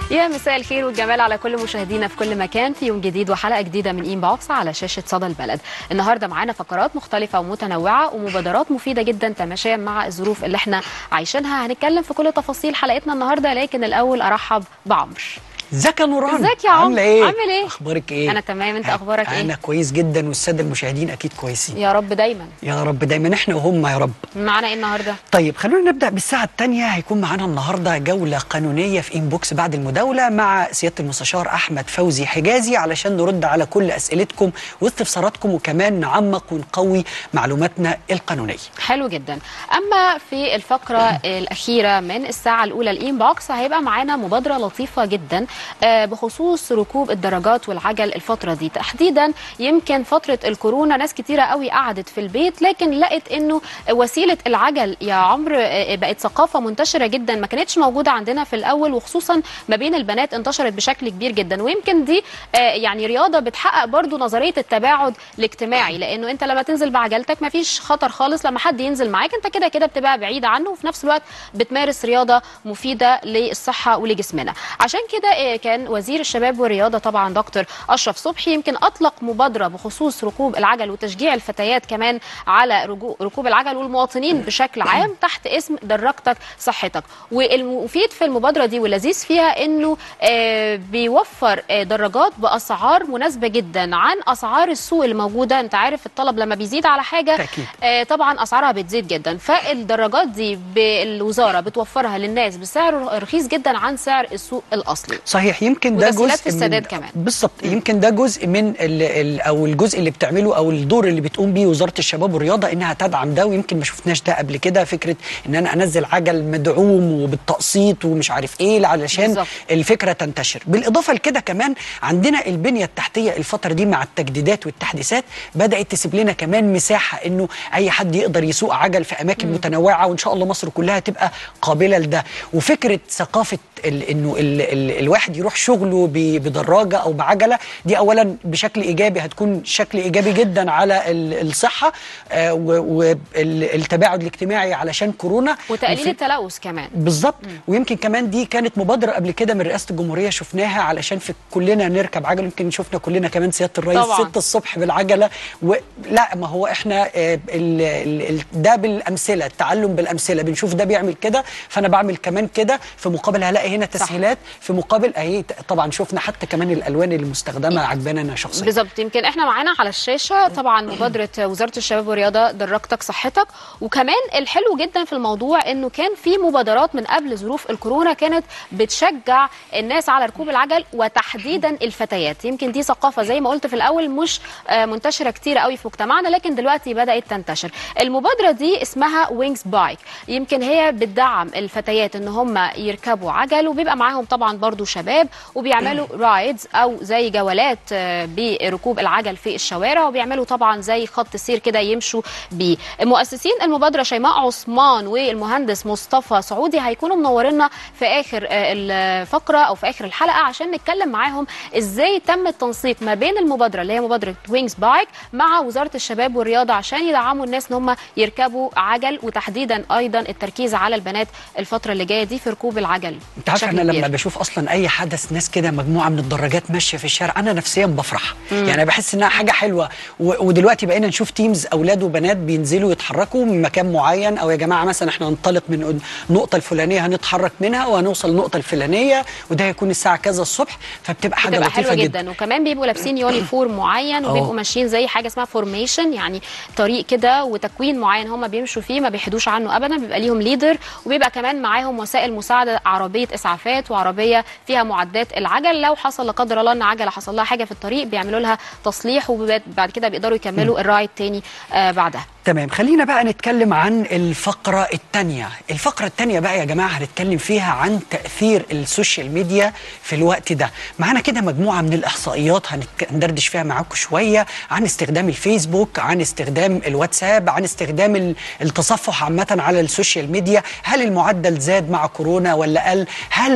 يا مساء الخير والجمال على كل مشاهدينا في كل مكان في يوم جديد وحلقه جديده من اين بوكس على شاشه صدى البلد النهارده معانا فقرات مختلفه ومتنوعه ومبادرات مفيده جدا تماشيا مع الظروف اللي احنا عايشينها هنتكلم في كل تفاصيل حلقتنا النهارده لكن الاول ارحب بعمر ازيك يا نوران ازيك يا عمرو؟ عامله ايه عامل ايه؟ اخبارك ايه أنا تمام، أنت أخبارك إيه؟ انا كويس جدا والساده المشاهدين اكيد كويسين يا رب دايما يا رب دايما احنا وهم يا رب معانا ايه النهارده طيب خلونا نبدا بالساعه الثانيه هيكون معانا النهارده جوله قانونيه في انبوكس بعد المداوله مع سياده المستشار احمد فوزي حجازي علشان نرد على كل اسئلتكم واستفساراتكم وكمان نعمق ونقوي معلوماتنا القانونيه حلو جدا اما في الفقره الاخيره من الساعه الاولى الان بوكس هيبقى معانا مبادره لطيفه جدا آه، بخصوص ركوب الدراجات والعجل الفتره دي تحديدا يمكن فتره الكورونا ناس كتيره قوي قعدت في البيت لكن لقت انه وسيله العجل يا عمرو آه، بقت ثقافه منتشره جدا ما كانتش موجوده عندنا في الاول وخصوصا ما بين البنات انتشرت بشكل كبير جدا ويمكن دي آه، يعني رياضه بتحقق برضو نظريه التباعد الاجتماعي لانه انت لما تنزل بعجلتك ما فيش خطر خالص لما حد ينزل معاك انت كده كده بتبقى بعيد عنه وفي نفس الوقت بتمارس رياضه مفيده للصحه ولجسمنا عشان كده آه، كان وزير الشباب والرياضه طبعا دكتور اشرف صبحي يمكن اطلق مبادره بخصوص ركوب العجل وتشجيع الفتيات كمان على رجو- ركوب العجل والمواطنين بشكل عام تحت اسم دراجتك صحتك والمفيد في المبادره دي واللذيذ فيها انه آه، بيوفر آه، دراجات باسعار مناسبه جدا عن اسعار السوق الموجوده انت عارف الطلب لما بيزيد على حاجه تأكيد. آه، طبعا اسعارها بتزيد جدا فالدراجات دي بالوزاره بتوفرها للناس بسعر رخيص جدا عن سعر السوق الاصلي صحيح يمكن ده وتسهيلات جزء في السداد من كمان. بالظبط يمكن ده جزء من ال ال او الجزء اللي بتعمله او الدور اللي بتقوم بيه وزاره الشباب والرياضه انها تدعم ده ويمكن ما شفناش ده قبل كده فكره ان انا انزل عجل مدعوم وبالتقسيط ومش عارف ايه علشان بالظبط. الفكره تنتشر بالاضافه لكده كمان عندنا البنيه التحتيه الفتره دي مع التجديدات والتحديثات بدات تسيب لنا كمان مساحه انه اي حد يقدر يسوق عجل في اماكن متنوعه وان شاء الله مصر كلها تبقى قابله لده وفكره ثقافه ال انه ال ال الواحد يروح شغله ب- بدراجه او بعجله دي اولا بشكل ايجابي هتكون شكل ايجابي جدا على ال- الصحه والتباعد الاجتماعي علشان كورونا وتقليل وفي- التلوث كمان بالظبط ويمكن كمان دي كانت مبادره قبل كده من رئاسه الجمهوريه شفناها علشان في كلنا نركب عجل يمكن شفنا كلنا كمان سياده الرئيس طبعاً. 6 الصبح بالعجله ولا ما هو احنا آه، ال... ال... ال... ده بالامثله التعلم بالامثله بنشوف ده بيعمل كده فانا بعمل كمان كده في مقابل هلاقي هنا تسهيلات في مقابل اهي طبعا شفنا حتى كمان الالوان المستخدمه عجبانا انا شخصيا بالظبط يمكن احنا معانا على الشاشه طبعا مبادره وزاره الشباب والرياضه دراجتك صحتك وكمان الحلو جدا في الموضوع انه كان في مبادرات من قبل ظروف الكورونا كانت بتشجع الناس على ركوب العجل وتحديدا الفتيات يمكن دي ثقافه زي ما قلت في الاول مش آه، منتشره كتير قوي في مجتمعنا لكن دلوقتي بدات تنتشر المبادره دي اسمها وينجز بايك يمكن هي بتدعم الفتيات ان هم يركبوا عجل وبيبقى معاهم طبعا برضو شباب وبيعملوا رايدز او زي جولات آه، بركوب العجل في الشوارع وبيعملوا طبعا زي خط سير كده يمشوا بيه مؤسسين المبادره شيماء عثمان والمهندس مصطفى سعودي هيكونوا منورينا في اخر آه، الفقره او في اخر الحلقه عشان نتكلم معاهم ازاي تم التنسيق ما بين المبادره اللي هي مبادره وينجز بايك مع وزاره الشباب والرياضه عشان يدعموا الناس ان هم يركبوا عجل وتحديدا ايضا التركيز على البنات الفتره اللي جايه دي في ركوب العجل انت عارف بشكل انا لما كبير. بشوف اصلا اي حدث ناس كده مجموعه من الدراجات ماشيه في الشارع انا نفسيا بفرح يعني انا بحس انها حاجه حلوه و- ودلوقتي بقينا نشوف تيمز اولاد وبنات بينزلوا يتحركوا من مكان معين او يا جماعه مثلا احنا هننطلق من النقطه الفلانيه هنتحرك منها وهنوصل النقطه الفلانيه وده هيكون الساعه كذا الصبح فبتبقى حاجه بتبقى لطيفه حلوه جدا, جدا وكمان بيبقوا لابسين يونيفورم معين وبيبقوا أوه. ماشيين زي حاجه اسمها فورميشن يعني طريق كده وتكوين معين هم بيمشوا فيه ما بيحدوش عنه ابدا بيبقى ليهم ليدر وبيبقى كمان معاهم وسائل مساعده عربيه اسعافات وعربيه فيها معدات العجل لو حصل لا قدر الله ان عجله حصل لها حاجه في الطريق بيعملوا لها تصليح وبعد كده بيقدروا يكملوا الرايد تاني آه بعدها تمام خلينا بقى نتكلم عن الفقرة الثانية الفقرة الثانية بقى يا جماعة هنتكلم فيها عن تأثير السوشيال ميديا في الوقت ده معانا كده مجموعة من الإحصائيات هنتك- هندردش فيها معاكم شوية عن استخدام الفيسبوك عن استخدام الواتساب عن استخدام ال- التصفح عامة على السوشيال ميديا هل المعدل زاد مع كورونا ولا قل هل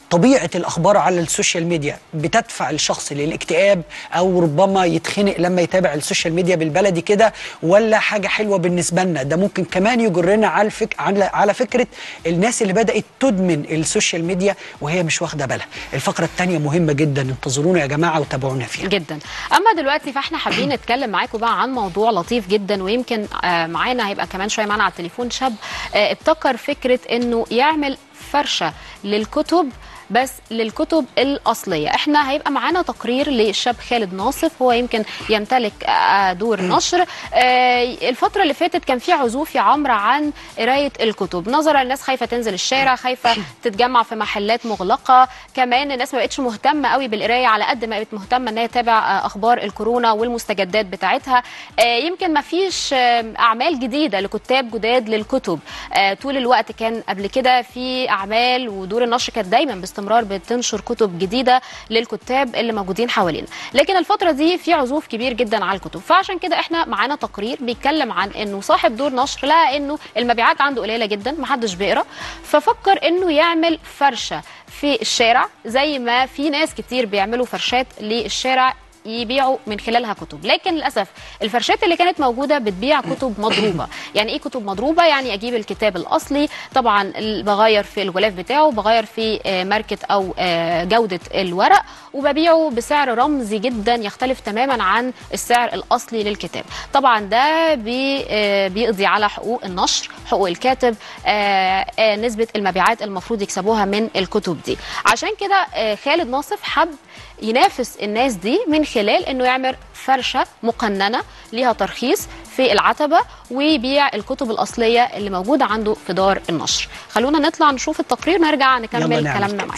طبيعه الاخبار على السوشيال ميديا بتدفع الشخص للاكتئاب او ربما يتخنق لما يتابع السوشيال ميديا بالبلدي كده ولا حاجه حلوه بالنسبه لنا ده ممكن كمان يجرنا على الفك... على على فكره الناس اللي بدات تدمن السوشيال ميديا وهي مش واخده بالها الفقره الثانيه مهمه جدا انتظرونا يا جماعه وتابعونا فيها جدا اما دلوقتي فاحنا حابين نتكلم معاكم بقى عن موضوع لطيف جدا ويمكن آه، معانا هيبقى كمان شويه معانا على التليفون شاب آه، ابتكر فكره انه يعمل فرشه للكتب بس للكتب الأصلية احنا هيبقى معانا تقرير للشاب خالد ناصف هو يمكن يمتلك آه، دور نشر آه، الفترة اللي فاتت كان في عزوف يا عمرو عن قراية الكتب نظرا الناس خايفة تنزل الشارع خايفة تتجمع في محلات مغلقة كمان الناس ما بقتش مهتمة قوي بالقراية على قد ما بقت مهتمة ان هي تتابع آه، اخبار الكورونا والمستجدات بتاعتها آه، يمكن ما فيش آه، اعمال جديدة لكتاب جداد للكتب آه، طول الوقت كان قبل كده في اعمال ودور النشر كانت دايما باستمرار بتنشر كتب جديده للكتاب اللي موجودين حوالينا لكن الفتره دي في عزوف كبير جدا على الكتب فعشان كده احنا معانا تقرير بيتكلم عن انه صاحب دور نشر لقى انه المبيعات عنده قليله جدا محدش بيقرا ففكر انه يعمل فرشه في الشارع زي ما في ناس كتير بيعملوا فرشات للشارع يبيعوا من خلالها كتب لكن للاسف الفرشات اللي كانت موجوده بتبيع كتب مضروبه يعني ايه كتب مضروبه يعني اجيب الكتاب الاصلي طبعا ال- بغير في الغلاف بتاعه بغير في آه، ماركه او آه، جوده الورق وببيعه بسعر رمزي جدا يختلف تماما عن السعر الاصلي للكتاب طبعا ده بي آه، بيقضي على حقوق النشر حقوق الكاتب آه، آه، نسبه المبيعات المفروض يكسبوها من الكتب دي عشان كده آه، خالد ناصف حب ينافس الناس دي من خلال انه يعمل فرشه مقننه ليها ترخيص في العتبه ويبيع الكتب الاصليه اللي موجوده عنده في دار النشر خلونا نطلع نشوف التقرير نرجع يلا نكمل نعمل كلامنا كده. معاكم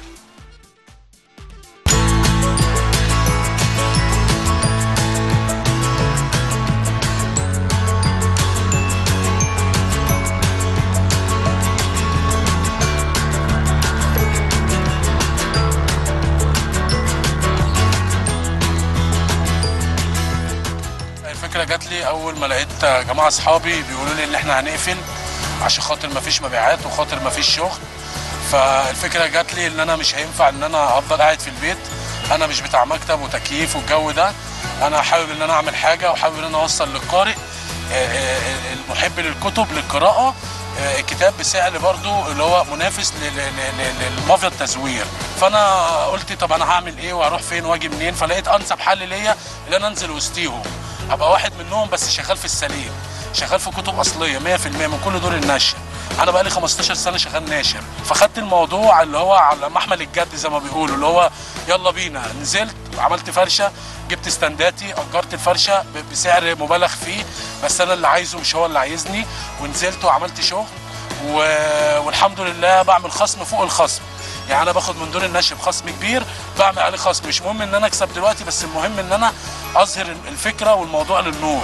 الفكره جات لي اول ما لقيت جماعه اصحابي بيقولوا لي ان احنا هنقفل عشان خاطر ما فيش مبيعات وخاطر ما فيش شغل فالفكره جات لي ان انا مش هينفع ان انا افضل قاعد في البيت انا مش بتاع مكتب وتكييف والجو ده انا حابب ان انا اعمل حاجه وحابب ان انا اوصل للقارئ آه، آه، المحب للكتب للقراءه آه، الكتاب بسعر برضو اللي هو منافس ل- ل- ل- للمافيا التزوير فانا قلت طب انا هعمل ايه واروح فين واجي منين فلقيت انسب حل ليا ان انا انزل وسطيهم ابقى واحد منهم بس شغال في السليم شغال في كتب اصليه 100% من كل دور النشر انا بقالي 15 سنه شغال ناشر فخدت الموضوع اللي هو على محمل الجد زي ما بيقولوا اللي هو يلا بينا نزلت عملت فرشه جبت استنداتي اجرت الفرشه ب- بسعر مبالغ فيه بس انا اللي عايزه مش هو اللي عايزني ونزلت وعملت شغل و... والحمد لله بعمل خصم فوق الخصم يعني انا باخد من دور النشر بخصم كبير بعمل عليه خصم مش مهم ان انا اكسب دلوقتي بس المهم ان انا اظهر الفكره والموضوع للنور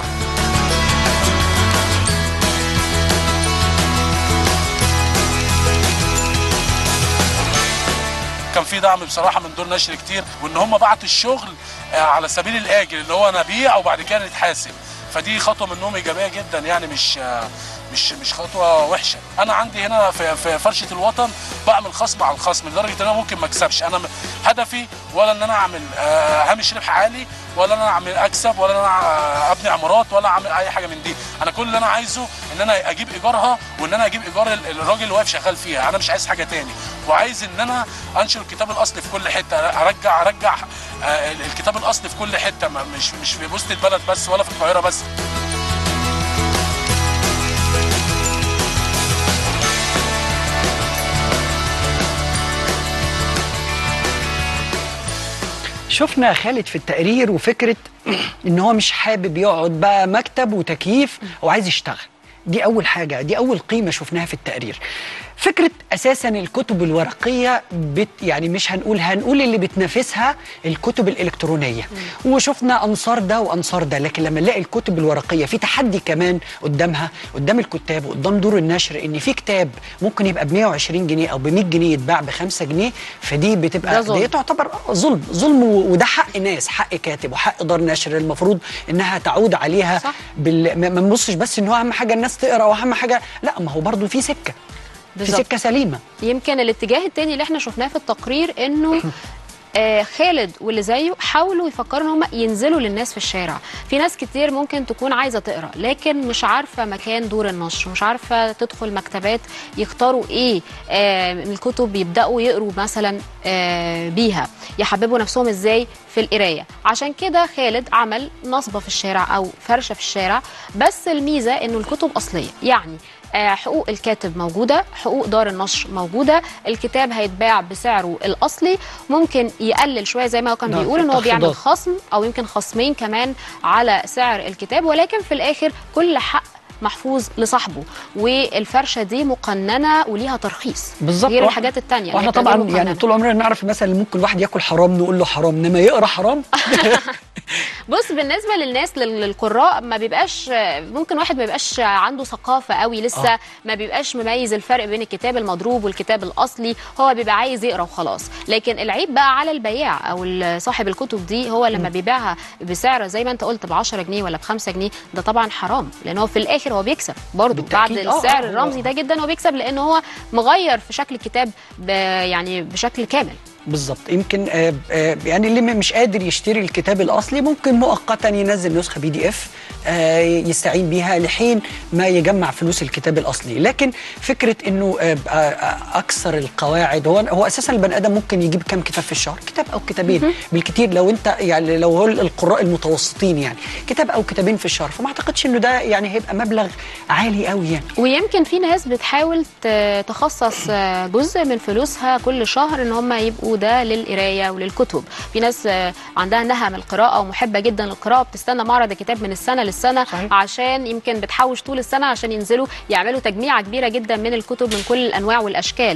كان في دعم بصراحه من دور نشر كتير وان هم بعتوا الشغل آه، على سبيل الاجل اللي هو انا ابيع وبعد كده نتحاسب فدي خطوه منهم ايجابيه جدا يعني مش آه، مش مش خطوه وحشه انا عندي هنا في, في فرشه الوطن بعمل خصم على الخصم لدرجه ان انا ممكن ما اكسبش انا م- هدفي ولا ان انا اعمل آه، هامش ربح عالي ولا ان انا اعمل اكسب ولا ان انا آه، ابني عمارات ولا اعمل اي حاجه من دي انا كل اللي انا عايزه ان انا اجيب ايجارها وان انا اجيب ايجار ال- الراجل اللي واقف شغال فيها انا مش عايز حاجه تاني وعايز ان انا انشر الكتاب الاصلي في كل حته ارجع ارجع آه، ال- الكتاب الاصلي في كل حته ما- مش مش في وسط البلد بس ولا في القاهره بس شفنا خالد في التقرير وفكره ان هو مش حابب يقعد بقى مكتب وتكييف هو عايز يشتغل دي اول حاجه دي اول قيمه شفناها في التقرير فكره اساسا الكتب الورقيه بت يعني مش هنقول هنقول اللي بتنافسها الكتب الالكترونيه وشفنا انصار ده وانصار ده لكن لما نلاقي الكتب الورقيه في تحدي كمان قدامها قدام الكتاب وقدام دور النشر ان في كتاب ممكن يبقى ب 120 جنيه او ب 100 جنيه يتباع ب 5 جنيه فدي ده بتبقى ظلم. دي تعتبر ظلم ظلم و- وده حق ناس حق كاتب وحق دار نشر المفروض انها تعود عليها صح. بال... ما ما نبصش بس ان هو اهم حاجه الناس تقرا واهم حاجه لا ما هو برضو في سكه في بالظبط. سكه سليمه يمكن الاتجاه التاني اللي احنا شفناه في التقرير انه آه، خالد واللي زيه حاولوا يفكروا ان هم ينزلوا للناس في الشارع في ناس كتير ممكن تكون عايزه تقرا لكن مش عارفه مكان دور النشر مش عارفه تدخل مكتبات يختاروا ايه آه، من الكتب يبداوا يقروا مثلا آه، بيها يحببوا نفسهم ازاي في القرايه عشان كده خالد عمل نصبه في الشارع او فرشه في الشارع بس الميزه انه الكتب اصليه يعني آه، حقوق الكاتب موجودة حقوق دار النشر موجودة الكتاب هيتباع بسعره الأصلي ممكن يقلل شوية زي ما هو كان نعم، بيقول إن هو بيعمل تخفيضات. خصم أو يمكن خصمين كمان على سعر الكتاب ولكن في الآخر كل حق محفوظ لصاحبه والفرشه دي مقننه وليها ترخيص بالظبط غير وإحنا- الحاجات التانية اللي واحنا هي طبعا بتبقى يعني مقننة. طول عمرنا نعرف مثلا اللي ممكن واحد ياكل حرام نقول له حرام انما يقرا حرام بص بالنسبه للناس لل- للقراء ما بيبقاش ممكن واحد ما بيبقاش عنده ثقافه قوي لسه آه. آه. ما بيبقاش مميز الفرق بين الكتاب المضروب والكتاب الاصلي هو بيبقى عايز يقرا وخلاص لكن العيب بقى على البياع او ال- صاحب الكتب دي هو لما بيبيعها بسعر زي ما انت قلت ب 10 جنيه ولا ب 5 جنيه ده طبعا حرام لان هو في الاخر هو بيكسب برضه بعد بالتأكيد. آه، السعر آه، هو- الرمزي ده جدا هو بيكسب لان هو مغير في شكل الكتاب ب- يعني بشكل كامل بالظبط يمكن آه، آه، يعني اللي م- مش قادر يشتري الكتاب الاصلي ممكن مؤقتا ينزل نسخه بي دي اف يستعين بيها لحين ما يجمع فلوس الكتاب الاصلي لكن فكره انه آه، آه، آه، اكثر القواعد هو هو اساسا البني ادم ممكن يجيب كام كتاب في الشهر كتاب او كتابين بالكتير لو انت يعني لو هو القراء المتوسطين يعني كتاب او كتابين في الشهر فما اعتقدش انه ده يعني هيبقى مبلغ عالي قوي يعني ويمكن في ناس بتحاول ت- تخصص آه، جزء من فلوسها كل شهر ان هم يبقوا ده للقرايه وللكتب في ناس آه، عندها نهم القراءه ومحبه جدا للقراءه بتستنى معرض الكتاب من السنه للسنه صحيح. عشان يمكن بتحوش طول السنه عشان ينزلوا يعملوا تجميعه كبيره جدا من الكتب من كل الانواع والاشكال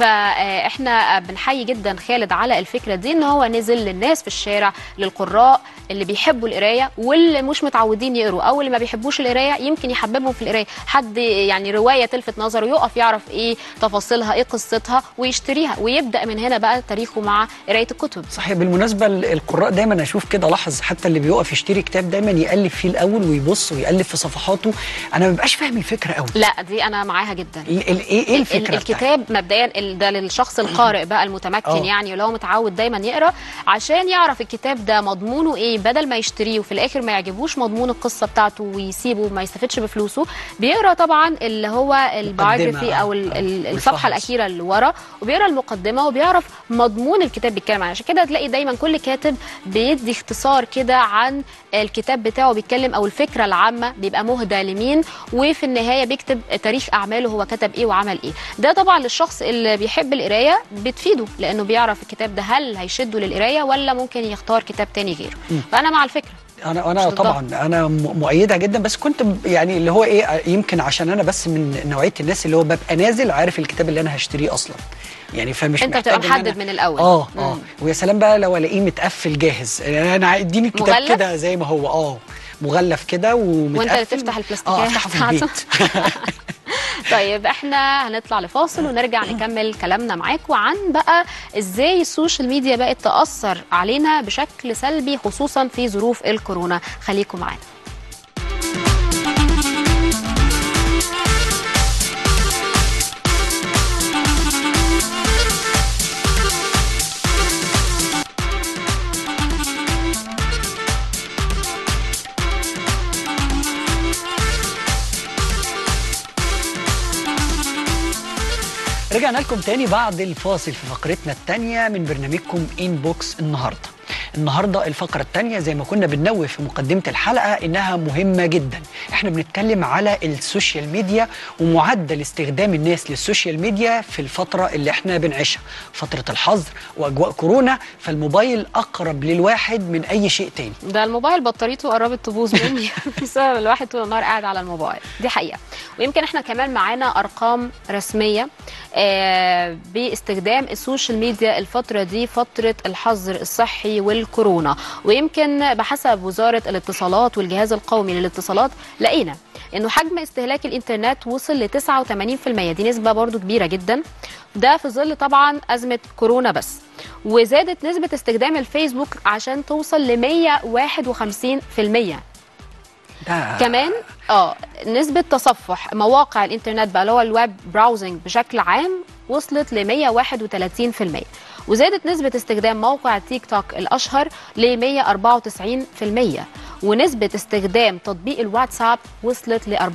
فاحنا بنحيي جدا خالد على الفكره دي ان هو نزل للناس في الشارع للقراء اللي بيحبوا القرايه واللي مش متعودين يقروا او اللي ما بيحبوش القرايه يمكن يحببهم في القرايه حد يعني روايه تلفت نظره يقف يعرف ايه تفاصيلها ايه قصتها ويشتريها ويبدا من هنا بقى تاريخه مع قرايه الكتب صحيح بالمناسبه ال- القراء دايما اشوف كده لاحظ حتى اللي بيقف يشتري كتاب دايما يقلب فيه الاول ويبص ويقلب في صفحاته انا ما ببقاش فاهم الفكره قوي لا دي انا معاها جدا ال- ال- ايه ايه ال- الفكره بتاعتها؟ الكتاب مبدئيا ال- ده للشخص القارئ بقى المتمكن آه. يعني واللي هو متعود دايما يقرا عشان يعرف الكتاب ده مضمونه ايه بدل ما يشتريه وفي الاخر ما يعجبوش مضمون القصه بتاعته ويسيبه وما يستفدش بفلوسه بيقرا طبعا اللي هو البايوجرافي آه. او ال- ال- الصفحه والفهرس. الاخيره اللي ورا وبيقرا المقدمه وبيعرف مضمون الكتاب بيتكلم عن عشان كده تلاقي دايما كل كاتب بيدي اختصار كده عن الكتاب بتاعه بيتكلم او الفكره العامه بيبقى مهدى لمين وفي النهايه بيكتب تاريخ اعماله هو كتب ايه وعمل ايه ده طبعا للشخص اللي بيحب القرايه بتفيده لانه بيعرف الكتاب ده هل هيشده للقرايه ولا ممكن يختار كتاب تاني غيره فانا مع الفكره انا انا مش ضدها. طبعا انا م- مؤيدها جدا بس كنت ب- يعني اللي هو ايه يمكن عشان انا بس من نوعيه الناس اللي هو ببقى نازل عارف الكتاب اللي انا هشتريه اصلا يعني فمش انت محتاج بتبقى إن أنا- محدد من الاول اه اه مم. ويا سلام بقى لو الاقيه متقفل جاهز يعني انا اديني الكتاب مغلف؟ كده زي ما هو اه مغلف كده ومتقفل وانت اللي تفتح البلاستيكية اه افتحه في بتاعته. البيت طيب احنا هنطلع لفاصل ونرجع نكمل كلامنا معاكم عن بقى ازاي السوشيال ميديا بقت تأثر علينا بشكل سلبي خصوصا في ظروف الكورونا خليكم معانا رجعنا لكم تاني بعد الفاصل في فقرتنا التانية من برنامجكم انبوكس النهارده. النهارده الفقرة التانية زي ما كنا بننوه في مقدمة الحلقة انها مهمة جدا. احنا بنتكلم على السوشيال ميديا ومعدل استخدام الناس للسوشيال ميديا في الفترة اللي احنا بنعيشها، فترة الحظر واجواء كورونا فالموبايل اقرب للواحد من اي شيء تاني. ده الموبايل بطاريته قربت تبوظ مني بسبب الواحد طول النهار قاعد على الموبايل دي حقيقه ويمكن احنا كمان معانا ارقام رسميه آه باستخدام السوشيال ميديا الفتره دي فتره الحظر الصحي والكورونا ويمكن بحسب وزاره الاتصالات والجهاز القومي للاتصالات لقينا انه حجم استهلاك الانترنت وصل ل 89% دي نسبه برضو كبيره جدا ده في ظل طبعا ازمه كورونا بس وزادت نسبه استخدام الفيسبوك عشان توصل ل 151% ده كمان اه نسبة تصفح مواقع الانترنت بقى اللي هو الويب براوزنج بشكل عام وصلت ل 131% وزادت نسبة استخدام موقع تيك توك الأشهر ل 194% ونسبة استخدام تطبيق الواتساب وصلت ل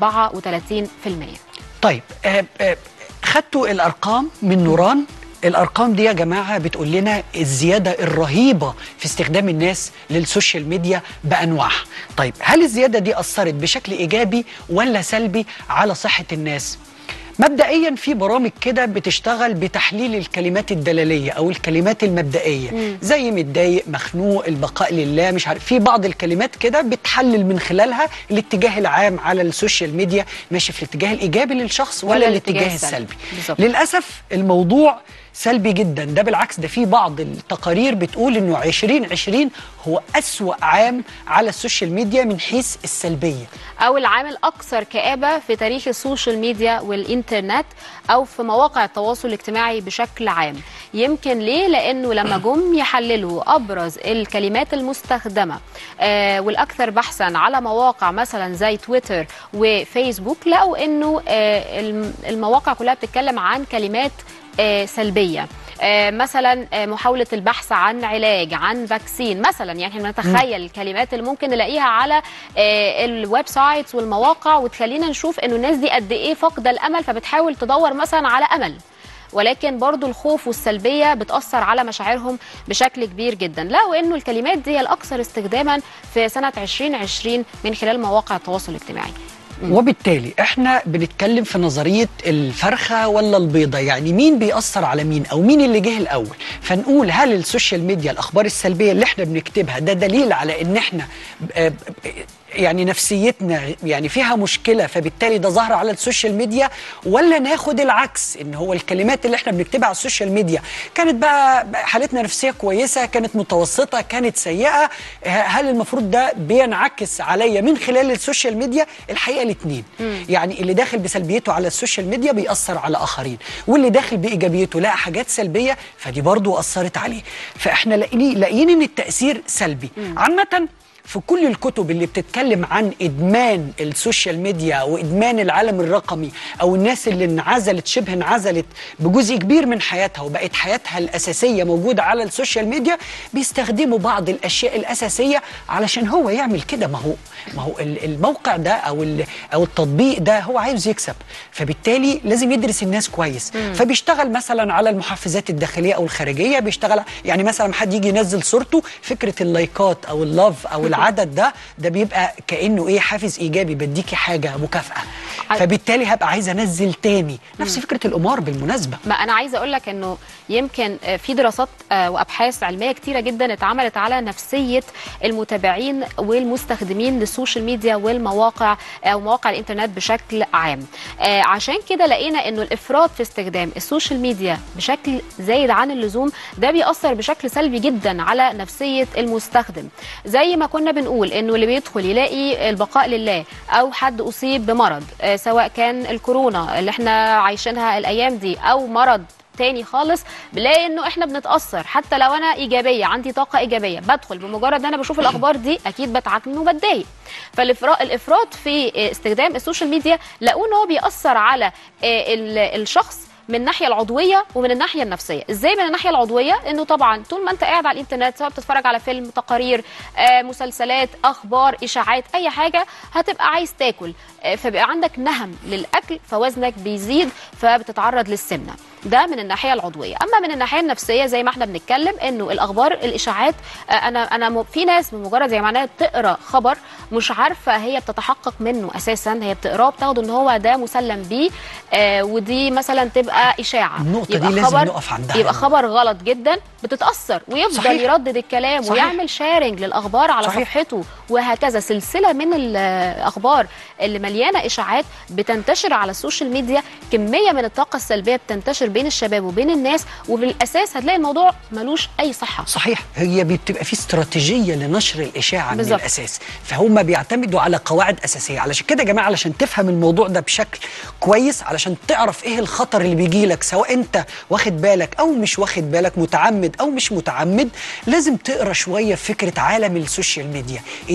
34% طيب آه آه خدتوا الارقام من نوران الارقام دي يا جماعه بتقول لنا الزياده الرهيبه في استخدام الناس للسوشيال ميديا بانواعها طيب هل الزياده دي اثرت بشكل ايجابي ولا سلبي على صحه الناس مبدئيا في برامج كده بتشتغل بتحليل الكلمات الدلاليه او الكلمات المبدئيه زي متضايق مخنوق البقاء لله مش عارف في بعض الكلمات كده بتحلل من خلالها الاتجاه العام على السوشيال ميديا ماشي في الاتجاه الايجابي للشخص ولا, ولا الاتجاه الاتجاه السلبي السلبي. بالظبط. للاسف الموضوع سلبي جدا ده بالعكس ده في بعض التقارير بتقول انه 2020 هو أسوأ عام على السوشيال ميديا من حيث السلبيه أو العام الأكثر كآبة في تاريخ السوشيال ميديا والإنترنت أو في مواقع التواصل الاجتماعي بشكل عام يمكن ليه؟ لأنه لما جم يحللوا أبرز الكلمات المستخدمة آه والأكثر بحثا على مواقع مثلا زي تويتر وفيسبوك لقوا أنه آه الم- المواقع كلها بتتكلم عن كلمات آه سلبية آه، مثلا آه، محاولة البحث عن علاج عن فاكسين مثلا يعني احنا نتخيل الكلمات اللي ممكن نلاقيها على آه، الويب سايتس والمواقع وتخلينا نشوف انه الناس دي قد ايه فاقدة الامل فبتحاول تدور مثلا على امل ولكن برضو الخوف والسلبية بتأثر على مشاعرهم بشكل كبير جدا لقوا انه الكلمات دي هي الأكثر استخداما في سنة 2020 من خلال مواقع التواصل الاجتماعي وبالتالي احنا بنتكلم في نظريه الفرخه ولا البيضه يعني مين بيأثر على مين او مين اللي جه الاول فنقول هل السوشيال ميديا الاخبار السلبيه اللي احنا بنكتبها ده دليل على ان احنا آه، يعني نفسيتنا يعني فيها مشكله فبالتالي ده ظهر على السوشيال ميديا ولا ناخد العكس ان هو الكلمات اللي احنا بنكتبها على السوشيال ميديا كانت بقى حالتنا نفسيه كويسه كانت متوسطه كانت سيئه هل المفروض ده بينعكس عليا من خلال السوشيال ميديا الحقيقه الاثنين يعني اللي داخل بسلبيته على السوشيال ميديا بيأثر على اخرين واللي داخل بايجابيته لقى حاجات سلبيه فدي برضو اثرت عليه فاحنا لاقيين لاقيين ان التاثير سلبي عامه في كل الكتب اللي بتتكلم عن ادمان السوشيال ميديا وادمان العالم الرقمي او الناس اللي انعزلت شبه انعزلت بجزء كبير من حياتها وبقت حياتها الاساسيه موجوده على السوشيال ميديا بيستخدموا بعض الاشياء الاساسيه علشان هو يعمل كده ما هو ما هو ال- الموقع ده او ال- او التطبيق ده هو عايز يكسب فبالتالي لازم يدرس الناس كويس فبيشتغل مثلا على المحفزات الداخليه او الخارجيه بيشتغل يعني مثلا حد يجي ينزل صورته فكره اللايكات او اللاف او العدد ده ده بيبقى كانه ايه حافز ايجابي بديكي حاجه مكافاه عاي- فبالتالي هبقى عايز انزل تاني نفس فكره القمار بالمناسبه ما انا عايزه اقول لك انه يمكن آه، في دراسات آه، وابحاث علميه كتيره جدا اتعملت على نفسيه المتابعين والمستخدمين للسوشيال ميديا والمواقع او مواقع الانترنت بشكل عام آه، عشان كده لقينا انه الافراط في استخدام السوشيال ميديا بشكل زايد عن اللزوم ده بيأثر بشكل سلبي جدا على نفسيه المستخدم زي ما كنا بنقول انه اللي بيدخل يلاقي البقاء لله او حد اصيب بمرض آه، سواء كان الكورونا اللي احنا عايشينها الايام دي او مرض تاني خالص بلاقي انه احنا بنتاثر حتى لو انا ايجابيه عندي طاقه ايجابيه بدخل بمجرد ان انا بشوف الاخبار دي اكيد بتعكن وبتضايق فالافراط الافراط في استخدام السوشيال ميديا لقوا ان هو بيأثر على آه، ال- الشخص من الناحيه العضويه ومن الناحيه النفسيه ازاي من الناحيه العضويه انه طبعا طول ما انت قاعد على الانترنت سواء بتتفرج على فيلم تقارير آه، مسلسلات اخبار اشاعات اي حاجه هتبقى عايز تاكل آه، فبيبقى عندك نهم للاكل فوزنك بيزيد فبتتعرض للسمنه ده من الناحيه العضويه اما من الناحيه النفسيه زي ما احنا بنتكلم انه الاخبار الاشاعات آه، انا انا م- في ناس بمجرد زي معناها تقرا خبر مش عارفه هي بتتحقق منه اساسا هي بتقراه بتاخده ان هو ده مسلم بيه آه ودي مثلا تبقى اشاعه النقطة يبقى دي لازم خبر نقف عندها. يبقى خبر غلط جدا بتتاثر ويفضل صحيح. يردد الكلام صحيح. ويعمل شيرنج للاخبار على صحيح. صفحته وهكذا سلسله من الاخبار اللي مليانه اشاعات بتنتشر على السوشيال ميديا كميه من الطاقه السلبيه بتنتشر بين الشباب وبين الناس وبالاساس هتلاقي الموضوع ملوش اي صحه صحيح هي بتبقى في استراتيجيه لنشر الاشاعه من بالظبط. الاساس فهم بيعتمدوا على قواعد اساسيه علشان كده يا جماعه علشان تفهم الموضوع ده بشكل كويس علشان تعرف ايه الخطر اللي بيجي لك سواء انت واخد بالك او مش واخد بالك متعمد او مش متعمد لازم تقرا شويه في فكره عالم السوشيال ميديا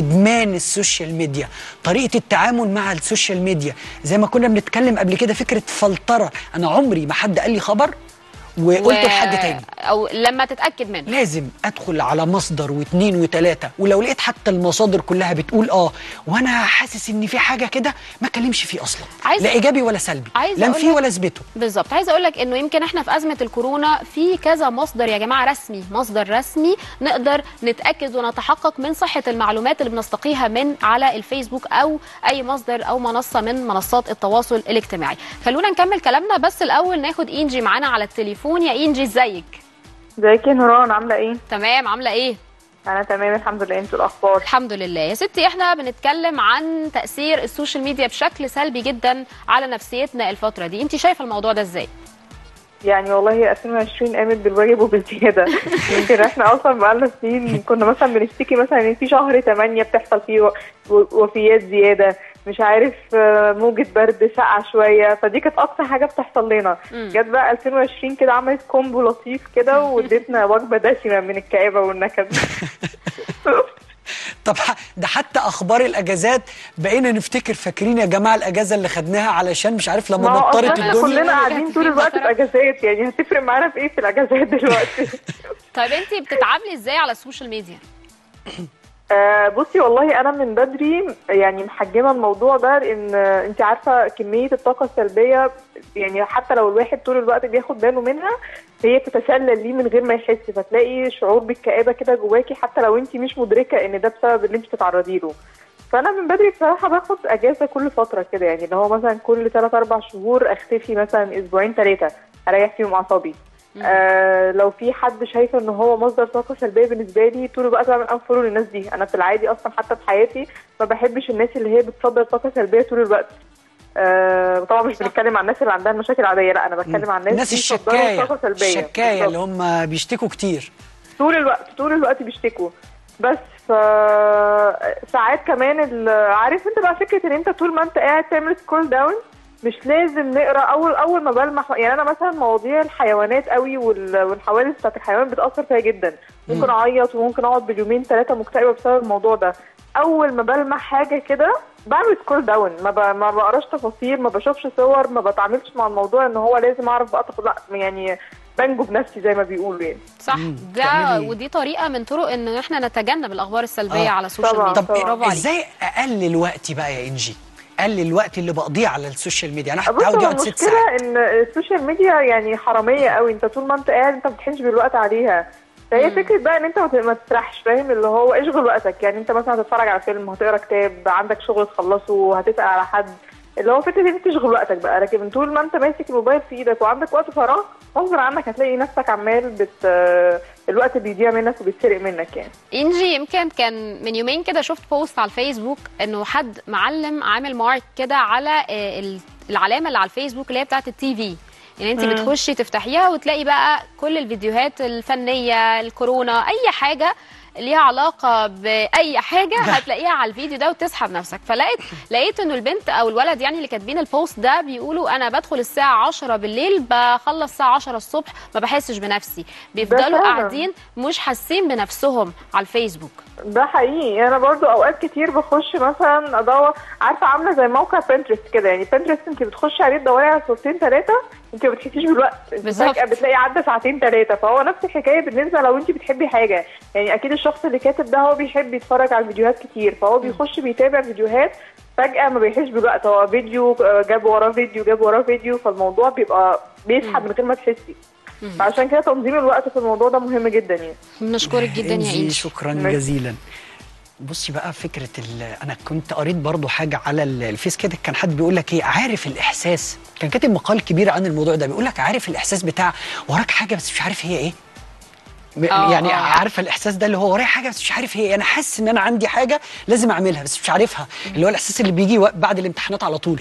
ادمان السوشيال ميديا طريقه التعامل مع السوشيال ميديا زي ما كنا بنتكلم قبل كده فكره فلتره انا عمري ما حد قال لي خبر وقلت لحد تاني او لما تتاكد منه لازم ادخل على مصدر واثنين وثلاثه ولو لقيت حتى المصادر كلها بتقول اه وانا حاسس ان في حاجه كده ما اتكلمش فيه اصلا عايزة- لا ايجابي ولا سلبي عايزة لا أقول فيه لك- ولا اثبته بالظبط عايزه اقول لك انه يمكن احنا في ازمه الكورونا في كذا مصدر يا جماعه رسمي مصدر رسمي نقدر نتاكد ونتحقق من صحه المعلومات اللي بنستقيها من على الفيسبوك او اي مصدر او منصه من منصات التواصل الاجتماعي خلونا نكمل كلامنا بس الاول ناخد انجي معانا على التليفون يا انجي ازيك ازيك يا نوران عامله ايه تمام عامله ايه انا تمام الحمد لله انتوا الاخبار الحمد لله يا ستي احنا بنتكلم عن تاثير السوشيال ميديا بشكل سلبي جدا على نفسيتنا الفتره دي انت شايفه الموضوع ده ازاي يعني والله 2020 قامت بالواجب وبالزياده يمكن احنا اصلا بقالنا سنين كنا مثلا بنشتكي مثلا ان في شهر 8 بتحصل فيه و- و- وفيات زياده مش عارف آه، موجة برد ساقعة شوية فدي كانت أكتر حاجة بتحصل لنا مم. جت بقى 2020 كده عملت كومبو لطيف كده واديتنا وجبة دسمة من الكآبة والنكد طب ح- ده حتى اخبار الاجازات بقينا نفتكر فاكرين يا جماعه الاجازه اللي خدناها علشان مش عارف ما لما هو مطرت أصلا احنا الدنيا كلنا قاعدين طول الوقت في اجازات يعني هتفرق معانا في ايه في الاجازات دلوقتي طيب انت بتتعاملي ازاي على السوشيال ميديا آه بصي والله انا من بدري يعني محجمه الموضوع ده لان آه، انت عارفه كميه الطاقه السلبيه يعني حتى لو الواحد طول الوقت بياخد باله منها هي بتتسلل ليه من غير ما يحس فتلاقي شعور بالكآبه كده جواكي حتى لو انت مش مدركه ان ده بسبب اللي انت بتتعرضي له فانا من بدري بصراحه باخد اجازه كل فتره كده يعني اللي هو مثلا كل 3 4 شهور اختفي مثلا اسبوعين ثلاثه اريح فيهم اعصابي آه لو في حد شايفه ان هو مصدر طاقه سلبيه بالنسبه لي طول الوقت بعمل انفولو للناس دي انا في العادي اصلا حتى في حياتي ما بحبش الناس اللي هي بتصدر طاقه سلبيه طول الوقت آه طبعا مش بنتكلم عن الناس اللي عندها مشاكل عاديه لا انا بتكلم عن الناس الناس دي بيصدروا الشكايه طاقه سلبيه الشكايه اللي بالظبط. هم بيشتكوا كتير طول الوقت طول الوقت بيشتكوا بس ف ساعات كمان ال- عارف انت بقى فكره ان انت طول ما انت قاعد تعمل سكرول داون مش لازم نقرا اول اول ما بلمح يعني انا مثلا مواضيع الحيوانات قوي وال- والحوادث بتاعت الحيوان بتاثر فيا جدا ممكن اعيط وممكن اقعد باليومين ثلاثه مكتئبه بسبب الموضوع ده اول ما بلمح حاجه كده بعمل سكرول داون ما, ب... ما بقراش تفاصيل ما بشوفش صور ما بتعاملش مع الموضوع ان هو لازم اعرف بقى تاخد لا يعني بنجو بنفسي زي ما بيقولوا يعني صح مم. ده بتعملي- ودي طريقه من طرق ان احنا نتجنب الاخبار السلبيه آه. على السوشيال طبعاً. ميديا طب طبعاً. برافو عليك ازاي اقلل وقتي بقى يا انجي اقلل الوقت اللي بقضيه على السوشيال ميديا انا بص متعود هو يقعد ست المشكلة ساعات ان السوشيال ميديا يعني حرامية قوي انت طول ما انت قاعد انت ما بتحسش بالوقت عليها فهي مم. فكرة بقى ان انت ما ت- ما تسرحش فاهم اللي هو اشغل وقتك يعني انت مثلا هتتفرج على فيلم هتقرا كتاب عندك شغل تخلصه هتسأل على حد اللي هو فكرة ان انت تشغل وقتك بقى لكن طول ما انت ماسك الموبايل في ايدك وعندك وقت فراغ غصب عنك هتلاقي نفسك عمال بت الوقت بيضيع منك وبيتسرق منك يعني انجي يمكن كان من يومين كده شفت بوست على الفيسبوك انه حد معلم عامل مارك كده على آه، ال- العلامه اللي على الفيسبوك اللي هي بتاعت التي في يعني انت مم. بتخشي تفتحيها وتلاقي بقى كل الفيديوهات الفنيه الكورونا اي حاجه ليها علاقه باي حاجه هتلاقيها على الفيديو ده وتسحب نفسك فلقيت لقيت انه البنت او الولد يعني اللي كاتبين البوست ده بيقولوا انا بدخل الساعه 10 بالليل بخلص الساعه 10 الصبح ما بحسش بنفسي بيفضلوا فعلا. قاعدين مش حاسين بنفسهم على الفيسبوك ده حقيقي انا برضو اوقات كتير بخش مثلا ادور عارفه عامله زي موقع بنترست كده يعني بنترست انت بتخشي عليه تدوري على صورتين ثلاثه انت ما بتحسيش بالوقت انت بالظبط. فجاه بتلاقي عدى ساعتين ثلاثه فهو نفس الحكايه بالنسبه لو انت بتحبي حاجه يعني اكيد الشخص اللي كاتب ده هو بيحب يتفرج على فيديوهات كتير فهو بيخش بيتابع فيديوهات فجاه ما بيحسش بالوقت هو فيديو آه، جاب وراه فيديو جاب وراه فيديو فالموضوع بيبقى بيسحب من غير ما تحسي فعشان كده تنظيم الوقت في الموضوع ده مهم جدا يعني بنشكرك جدا يا إنجي، انجي شكرا ميرسي. جزيلا بصي بقى فكره ال- انا كنت قريت برضو حاجه على ال- الفيس كده كان حد بيقول لك ايه عارف الاحساس كان كاتب مقال كبير عن الموضوع ده بيقول لك عارف الاحساس بتاع وراك حاجه بس مش عارف هي ايه م- آه، يعني آه. عارفه الاحساس ده اللي هو ورايا حاجه بس مش عارف هي ايه انا حاسس ان انا عندي حاجه لازم اعملها بس مش عارفها اللي هو الاحساس اللي بيجي وق- بعد الامتحانات على طول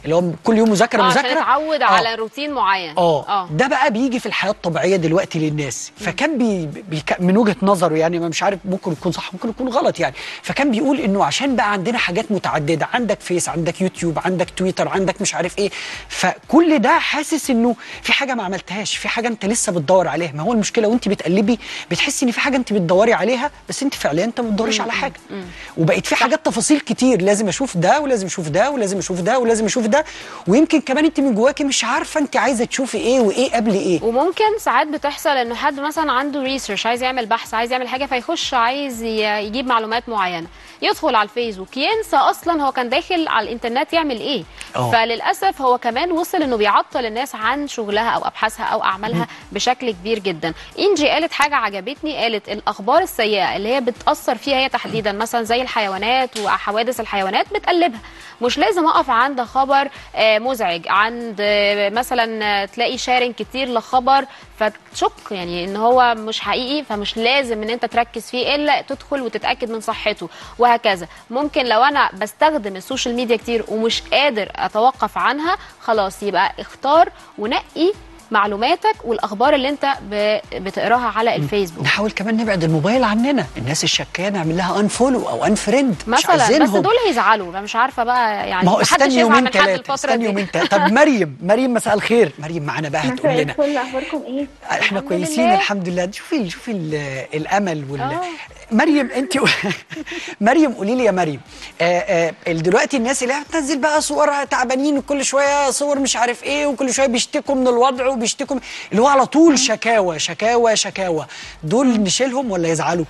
اللي هو كل يوم مذاكره آه، عشان مذاكره اتعود آه. على روتين معين اه ده بقى بيجي في الحياه الطبيعيه دلوقتي للناس فكان بي بي من وجهه نظره يعني ما مش عارف ممكن يكون صح ممكن يكون غلط يعني فكان بيقول انه عشان بقى عندنا حاجات متعدده عندك فيس عندك يوتيوب عندك تويتر عندك مش عارف ايه فكل ده حاسس انه في حاجه ما عملتهاش في حاجه انت لسه بتدور عليها ما هو المشكله وانت بتقلبي بتحسي ان في حاجه انت بتدوري عليها بس انت فعليا انت ما بتدوريش على حاجه وبقيت في حاجات تفاصيل كتير لازم اشوف ده ولازم اشوف ده ولازم اشوف ده ولازم اشوف ده ويمكن كمان انت من جواكي مش عارفه انت عايزه تشوفي ايه وايه قبل ايه وممكن ساعات بتحصل انه حد مثلا عنده ريسيرش عايز يعمل بحث عايز يعمل حاجه فيخش عايز ي- يجيب معلومات معينه يدخل على الفيسبوك ينسى اصلا هو كان داخل على الانترنت يعمل ايه اه. فللاسف هو كمان وصل انه بيعطل الناس عن شغلها او ابحاثها او اعمالها بشكل كبير جدا انجي قالت حاجه عجبتني قالت الاخبار السيئه اللي هي بتاثر فيها هي تحديدا مثلا زي الحيوانات وحوادث الحيوانات بتقلبها مش لازم اقف عند خبر آه، مزعج عند آه، مثلا آه، تلاقي شارن كتير لخبر فتشك يعني ان هو مش حقيقي فمش لازم ان انت تركز فيه الا تدخل وتتاكد من صحته وهكذا ممكن لو انا بستخدم السوشيال ميديا كتير ومش قادر اتوقف عنها خلاص يبقى اختار ونقي معلوماتك والاخبار اللي انت ب- بتقراها على الفيسبوك نحاول كمان نبعد الموبايل عننا الناس الشكايه نعمل لها انفولو او انفريند مش مثلا بس عايزينهم دول هيزعلوا أنا مش عارفه بقى يعني ما هو محدش استني يزعل يومين من حد ثلاثه الفتره استني دي يومين ثلاثه طب مريم مريم مساء الخير مريم معانا بقى هتقول مساء لنا الفل اخباركم ايه؟ احنا الحمد كويسين لله. الحمد لله شوفي شوفي ال- الامل وال آه. مريم انت مريم قولي لي يا مريم آه آه دلوقتي الناس اللي بتنزل بقى صورها تعبانين وكل شويه صور مش عارف ايه وكل شويه بيشتكوا من الوضع وبيشتكوا من- اللي هو على طول شكاوى شكاوى شكاوى دول نشيلهم ولا يزعلوا؟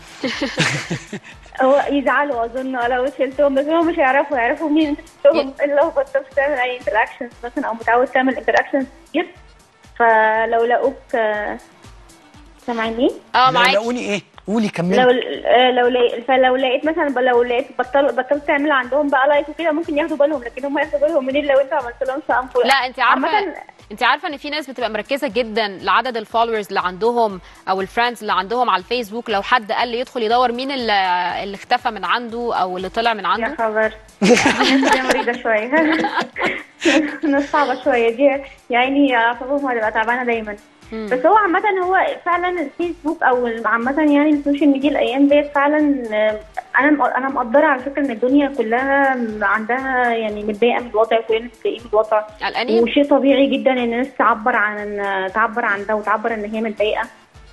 هو يزعلوا اظن لو شلتهم بس هم مش هيعرفوا يعرفوا مين انت شلتهم الا لو بطلت تعمل اي انتراكشنز مثلا او متعود تعمل انتراكشنز كتير فلو لقوك آه، سامعيني؟ اه لو معاكي لاقوني ايه؟ قولي لو كملي آه، لو لقيت فلو لقيت مثلا ب- لو لقيت بطل بطلت تعمل عندهم بقى لايك وكده ممكن ياخدوا بالهم لكن هم ياخدوا بالهم منين لو انت عملت لهم سامبل لا انت عارفه عامة انت عارفه ان في ناس بتبقى مركزه جدا لعدد الفولورز اللي عندهم او الفريندز اللي عندهم على الفيسبوك لو حد قال لي يدخل يدور مين اللي, اللي اختفى من عنده او اللي طلع من يا عنده خبر الناس دي مريضة شوية ناس صعبة شوية دي يعني أعصابهم هتبقى تعبانة دايما بس هو عامة هو فعلا الفيسبوك أو عامة يعني السوشيال ميديا الأيام ديت فعلا آه، أنا م- أنا مقدرة على فكرة إن الدنيا كلها عندها يعني متضايقة من الوضع كلنا متضايقين من الوضع قلقانين وشيء طبيعي جدا ان الناس تعبر عن تعبر عن ده وتعبر ان هي متضايقه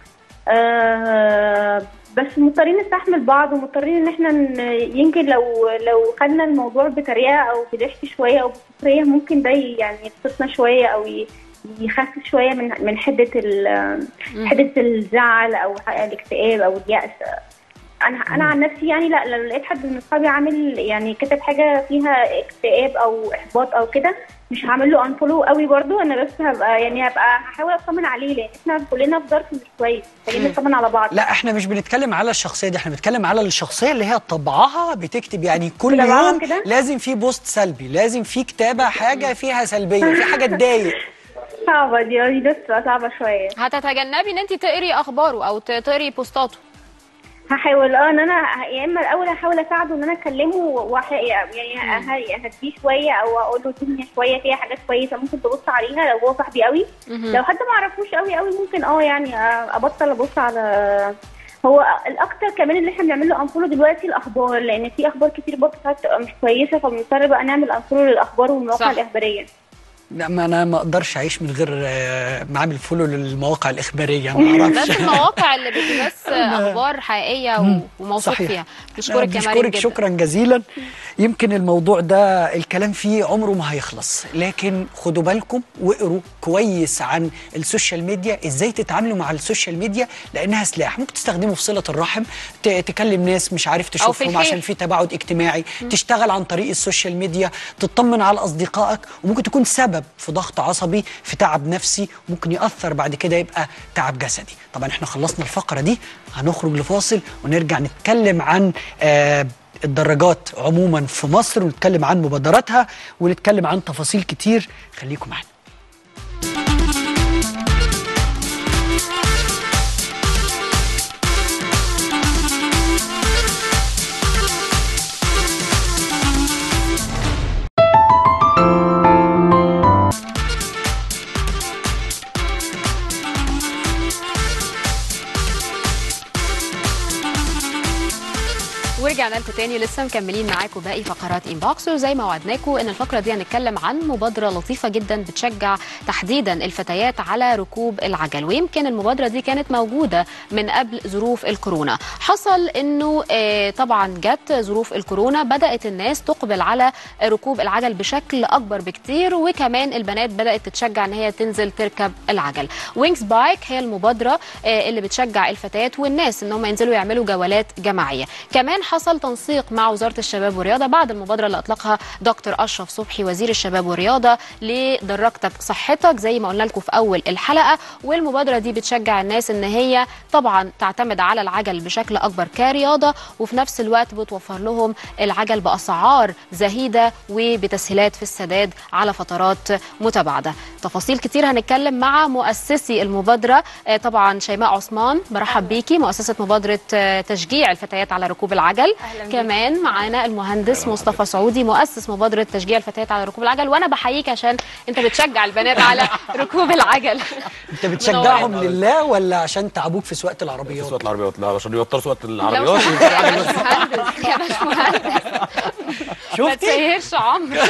آه بس مضطرين نستحمل بعض ومضطرين ان احنا ن- يمكن لو لو خدنا الموضوع بطريقه او بضحك شويه او بسخريه ممكن ده يعني يبسطنا شويه او ي- يخفف شويه من من حده ال- حده الزعل او الاكتئاب او اليأس انا انا عن نفسي يعني لا لو لقيت حد من اصحابي عامل يعني كتب حاجه فيها اكتئاب او احباط او كده مش هعمل له انفولو قوي برضو انا بس هبقى يعني هبقى هحاول اطمن عليه لان احنا كلنا في ظرف مش كويس محتاجين نطمن على بعض لا احنا مش بنتكلم على الشخصيه دي احنا بنتكلم على الشخصيه اللي هي طبعها بتكتب يعني كل طبعها يوم كده؟ لازم في بوست سلبي لازم في كتابه حاجه فيها سلبيه في حاجه تضايق صعبه دي دي بس بتبقى صعبه شويه هتتجنبي ان انت تقري اخباره او ت- تقري بوستاته هحاول اه ان انا ه- يا اما الاول هحاول اساعده ان انا اكلمه وح... يعني ه- اهديه شويه او اقول له الدنيا شويه فيها حاجات كويسه ممكن تبص عليها لو هو صاحبي قوي لو حد ما اعرفوش قوي قوي ممكن اه يعني آه، ابطل ابص على هو الاكتر كمان اللي احنا بنعمل له انفولو دلوقتي الاخبار لان في اخبار كتير برضه ساعات تبقى مش كويسه فبنضطر بقى نعمل انفولو للاخبار والمواقع صح. الاخباريه لا ما انا ما اقدرش اعيش من غير آه، ما اعمل فولو للمواقع الاخباريه ما اعرفش بس المواقع اللي بتبث اخبار حقيقيه و- وموثوق صحيح. فيها بشكرك يا مريم بشكرك جدا شكرا جزيلا يمكن الموضوع ده الكلام فيه عمره ما هيخلص لكن خدوا بالكم واقروا كويس عن السوشيال ميديا ازاي تتعاملوا مع السوشيال ميديا لانها سلاح ممكن تستخدمه في صله الرحم ت- تكلم ناس مش عارف تشوفهم الخير. عشان في تباعد اجتماعي تشتغل عن طريق السوشيال ميديا تطمن على اصدقائك وممكن تكون سبب في ضغط عصبي في تعب نفسي ممكن ياثر بعد كده يبقى تعب جسدي طبعا احنا خلصنا الفقره دي هنخرج لفاصل ونرجع نتكلم عن آه الدراجات عموما في مصر ونتكلم عن مبادراتها ونتكلم عن تفاصيل كتير خليكم معانا ورجعنا لكم تاني لسه مكملين معاكم باقي فقرات انبوكس وزي ما وعدناكم ان الفقره دي هنتكلم عن مبادره لطيفه جدا بتشجع تحديدا الفتيات على ركوب العجل ويمكن المبادره دي كانت موجوده من قبل ظروف الكورونا حصل انه آه، طبعا جت ظروف الكورونا بدات الناس تقبل على ركوب العجل بشكل اكبر بكتير وكمان البنات بدات تتشجع ان هي تنزل تركب العجل وينجز بايك هي المبادره آه، اللي بتشجع الفتيات والناس ان هم ينزلوا يعملوا جولات جماعيه كمان حصل تنسيق مع وزاره الشباب والرياضه بعد المبادره اللي اطلقها دكتور اشرف صبحي وزير الشباب والرياضه لدرجتك صحتك زي ما قلنا لكم في اول الحلقه والمبادره دي بتشجع الناس ان هي طبعا تعتمد على العجل بشكل اكبر كرياضه وفي نفس الوقت بتوفر لهم العجل باسعار زهيده وبتسهيلات في السداد على فترات متباعده تفاصيل كتير هنتكلم مع مؤسسي المبادره آه، طبعا شيماء عثمان برحب بيكي مؤسسه مبادره آه، تشجيع الفتيات على ركوب العجل كمان معانا المهندس مصطفى سعودي مؤسس مبادره تشجيع الفتيات على ركوب العجل وانا بحييك عشان انت بتشجع البنات على ركوب العجل انت بتشجعهم لله ولا عشان تعبوك في سواقه العربيات سواقة العربيات لا عشان يوتروا سواقة لو العربيات سمحت يا باشمهندس يا باشمهندس ما شفتي تسيرش عمرو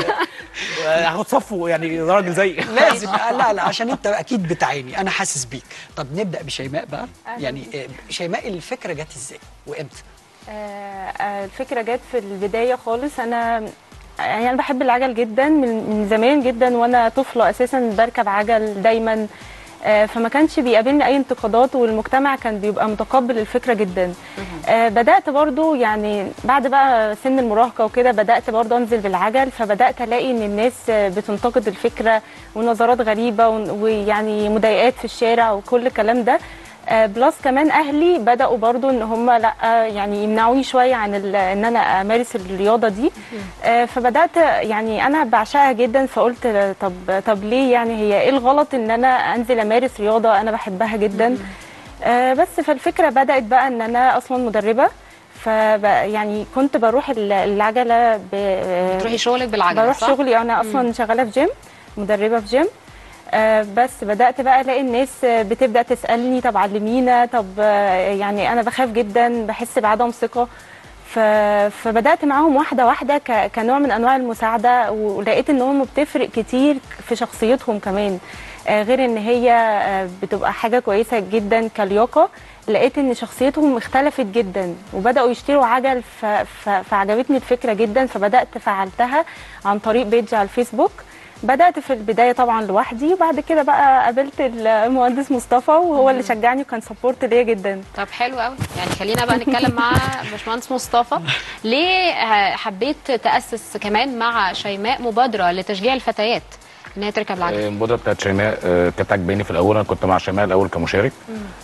هاخد صفه يعني راجل زي لازم آه، لا لا عشان انت اكيد بتعاني انا حاسس بيك طب نبدا بشيماء بقى يعني آه، شيماء الفكره جت ازاي وامتى آه، آه، الفكرة جت في البداية خالص أنا يعني أنا بحب العجل جدا من من زمان جدا وأنا طفلة أساسا بركب عجل دايما آه، فما كانش بيقابلني أي انتقادات والمجتمع كان بيبقى متقبل الفكرة جدا آه، بدأت برضو يعني بعد بقى سن المراهقة وكده بدأت برضو أنزل بالعجل فبدأت ألاقي إن الناس آه، بتنتقد الفكرة ونظرات غريبة ون- ويعني مضايقات في الشارع وكل الكلام ده آه، بلس كمان اهلي بداوا برضو ان هم لا آه، يعني يمنعوني شويه عن ال- ان انا امارس الرياضه دي آه، فبدات يعني انا بعشقها جدا فقلت آه، طب طب ليه يعني هي ايه الغلط ان انا انزل امارس رياضه انا بحبها جدا آه، بس فالفكره بدات بقى ان انا اصلا مدربه ف يعني كنت بروح ال- العجله ب... آه، تروحي شغلك بالعجله بروح صح؟ شغلي انا اصلا شغاله في جيم مدربه في جيم آه، بس بدات بقى الاقي الناس آه، بتبدا تسالني طب علمينا طب آه، يعني انا بخاف جدا بحس بعدم ثقه ف... فبدات معاهم واحده واحده ك... كنوع من انواع المساعده ولقيت ان هم بتفرق كتير في شخصيتهم كمان آه، غير ان هي آه، بتبقى حاجه كويسه جدا كلياقه لقيت ان شخصيتهم اختلفت جدا وبداوا يشتروا عجل ف... ف... فعجبتني الفكره جدا فبدات فعلتها عن طريق بيج على الفيسبوك بدات في البدايه طبعا لوحدي وبعد كده بقى قابلت المهندس مصطفى وهو اللي شجعني وكان سبورت ليا جدا طب حلو قوي يعني خلينا بقى نتكلم مع باشمهندس مصطفى ليه آه، حبيت تاسس كمان مع شيماء مبادره لتشجيع الفتيات ان هي تركب العجل المبادرة بتاعت شيماء آه، كانت عجباني في الأول أنا كنت مع شيماء الأول كمشارك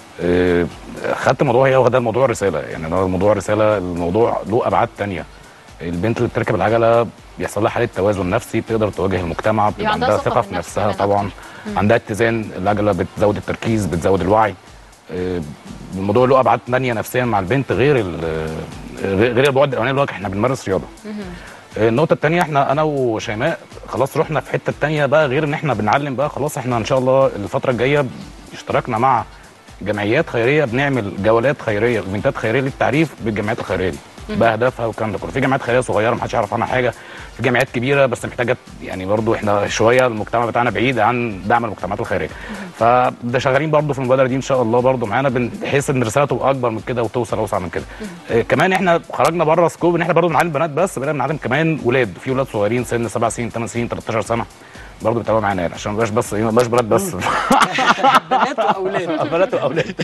آه، خدت الموضوع هي واخدة الموضوع رسالة يعني أنا الموضوع رسالة الموضوع له أبعاد تانية البنت اللي بتركب العجلة بيحصل لها حالة توازن نفسي بتقدر تواجه المجتمع بيبقى عندها عندها ثقة ثقة في في النفس نفسها كمان طبعا عندها اتزان العجلة بتزود التركيز بتزود الوعي آه، الموضوع له أبعاد تانية نفسيا مع البنت غير ال- غير غير البعد الأولاني اللي هو احنا بنمارس رياضة النقطة التانية احنا انا وشيماء خلاص رحنا في حتة تانية بقى غير ان احنا بنعلم بقى خلاص احنا ان شاء الله الفترة الجاية اشتركنا مع جمعيات خيرية بنعمل جولات خيرية ايفنتات خيرية للتعريف بالجمعيات الخيرية دي باهدافها والكلام ده كله في جمعيات خيرية صغيرة محدش يعرف عنها حاجة في جمعيات كبيرة بس محتاجة يعني برضو احنا شوية المجتمع بتاعنا بعيد عن دعم المجتمعات الخيرية فده شغالين برضو في المبادرة دي ان شاء الله برضو معانا بحيث ان الرسالة تبقى اكبر من كده وتوصل اوسع من كده اه كمان احنا خرجنا بره سكوب ان احنا برضو بنعلم بنات بس بقينا بنعلم كمان ولاد في ولاد صغيرين سن 7 سنين 8 سنين 13 سنه برضه بيتابعوا معانا يعني عشان ما بقاش بس ايه ما بقاش بنات بس بنات واولاد بنات واولاد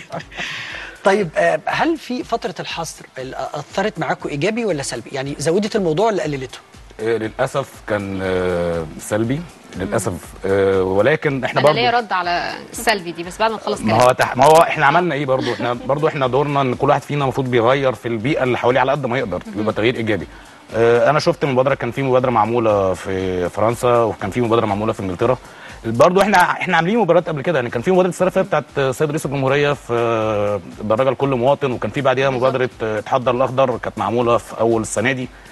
طيب آه، هل في فتره الحصر ال- اثرت معاكم ايجابي ولا سلبي يعني زودت الموضوع ولا قللته آه، للاسف كان آه، سلبي للاسف آه، ولكن احنا انا برضه ليا رد على السلبي دي بس بعد ما نخلص ما كلام هو تح... ما هو احنا عملنا ايه برضو احنا برضو احنا دورنا ان كل واحد فينا المفروض بيغير في البيئه اللي حواليه على قد ما يقدر يبقى تغيير ايجابي اه انا شفت مبادره كان في مبادره معموله في فرنسا وكان في مبادره معموله في انجلترا برضو احنا احنا عاملين مباريات قبل كده يعني كان في مبادره السنه اللي فاتت بتاعت سيد رئيس الجمهوريه في آه، الدراجه لكل مواطن وكان في بعديها مبادره آه، اتحضر الاخضر كانت معموله في اول السنه دي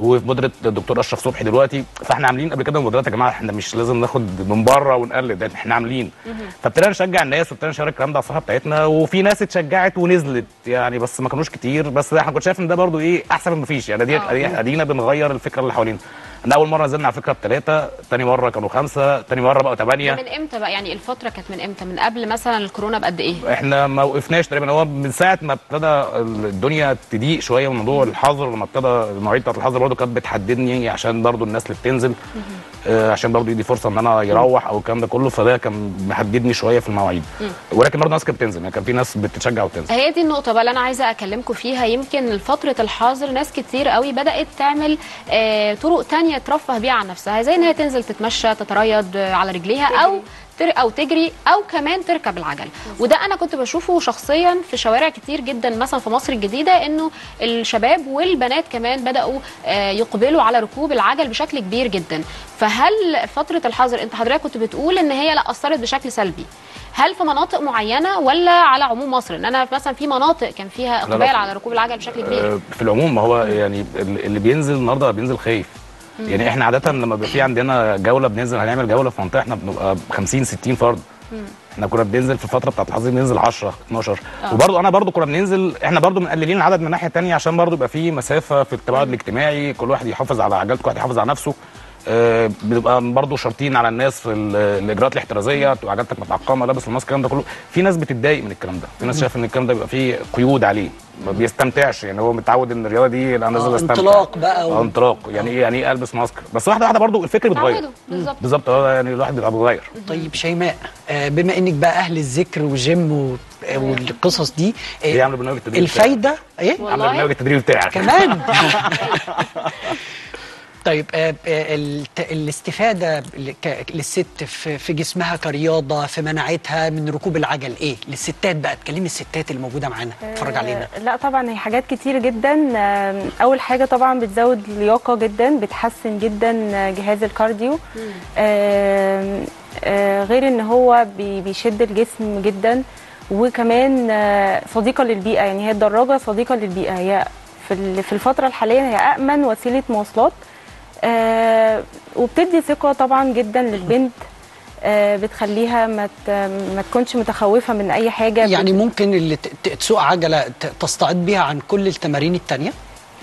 وفي مبادره الدكتور اشرف صبحي دلوقتي فاحنا عاملين قبل كده مبادرات يا جماعه احنا مش لازم ناخد من بره ونقلد ده احنا عاملين فابتدينا نشجع الناس وابتدينا نشارك الكلام ده على الصفحه بتاعتنا وفي ناس اتشجعت ونزلت يعني بس ما كانوش كتير بس احنا كنت شايف ان ده برضو ايه احسن من ما فيش يعني دي آه. ادينا بنغير الفكره اللي حوالينا احنا اول مره نزلنا على فكره بثلاثه تاني مره كانوا خمسه تاني مره بقوا ده ثمانيه من امتى بقى يعني الفتره كانت من امتى من قبل مثلا الكورونا بقد ايه احنا ما وقفناش تقريبا هو من ساعه ما ابتدى الدنيا تضيق شويه من موضوع الحظر لما ابتدى المواعيد بتاعت الحظر برضه كانت بتحددني عشان برضه الناس اللي بتنزل آه عشان برضه يدي فرصه ان انا يروح او الكلام ده كله فده كان محددني شويه في المواعيد ولكن برضه ناس كانت بتنزل يعني كان في ناس بتشجع وتنزل هي دي النقطة بقى اللي أنا عايزة أكلمكم فيها يمكن فترة الحظر ناس كتير قوي بدأت تعمل آه طرق تانية ترفه بيها عن نفسها زي إن هي تنزل تتمشى تتريض آه، على رجليها أو تر أو تجري أو كمان تركب العجل وده أنا كنت بشوفه شخصيا في شوارع كتير جدا مثلا في مصر الجديدة إنه الشباب والبنات كمان بدأوا آه يقبلوا على ركوب العجل بشكل كبير جدا فهل فترة الحظر أنت حضرتك كنت بتقول إن هي لا أثرت بشكل سلبي هل في مناطق معينه ولا على عموم مصر ان انا مثلا في مناطق كان فيها لا. اقبال على ركوب العجل بشكل كبير آه، في العموم ما هو يعني ال- اللي بينزل النهارده بينزل خايف يعني احنا عاده لما بيبقى في عندنا جوله بننزل هنعمل جوله في منطقه احنا بنبقى 50 60 فرد احنا كنا بننزل في الفتره بتاعت الحظر بننزل 10 12 وبرضه انا برضه كنا بننزل احنا برضه مقللين العدد من ناحيه تانية عشان برضه يبقى في مسافه في التباعد الاجتماعي كل واحد يحافظ على عجلته كل واحد يحافظ على نفسه آه، بنبقى برضه شرطين على الناس في ال- الاجراءات الاحترازيه تبقى عجلتك متعقمه لابس الماسك الكلام ده كله في ناس بتتضايق من الكلام ده في ناس شايفه ان الكلام ده بيبقى فيه قيود عليه ما بيستمتعش يعني هو متعود ان الرياضه دي انا نازل آه، استمتع انطلاق بقى و- آه، انطلاق يعني ايه يعني ايه البس ماسك بس واحده واحده برضه الفكر بيتغير تعودوا بالظبط بالظبط هو يعني الواحد بيبقى بيتغير طيب شيماء آه، بما انك بقى اهل الذكر والجيم و- آه، والقصص دي آه، هي عامله برنامج التدريب الفايده ايه والله. عامله برنامج التدريب بتاعك كمان طيب آه، آه، الت- الاستفاده ل- ك- للست في في جسمها كرياضه في مناعتها من ركوب العجل ايه للستات بقى تكلمي الستات اللي موجوده معانا اتفرج علينا آه، لا طبعا هي حاجات كتير جدا آم، اول حاجه طبعا بتزود اللياقه جدا بتحسن جدا آه، جهاز الكارديو آم، آه، غير ان هو بي- بيشد الجسم جدا وكمان آه، صديقه للبيئه يعني هي الدراجه صديقه للبيئه هي في ال- في الفتره الحاليه هي امن وسيله مواصلات آه، وبتدي ثقه طبعا جدا للبنت آه، بتخليها ما ت- ما تكونش متخوفه من اي حاجه يعني ممكن اللي ت- ت- تسوق عجله ت- تستعيد بيها عن كل التمارين التانية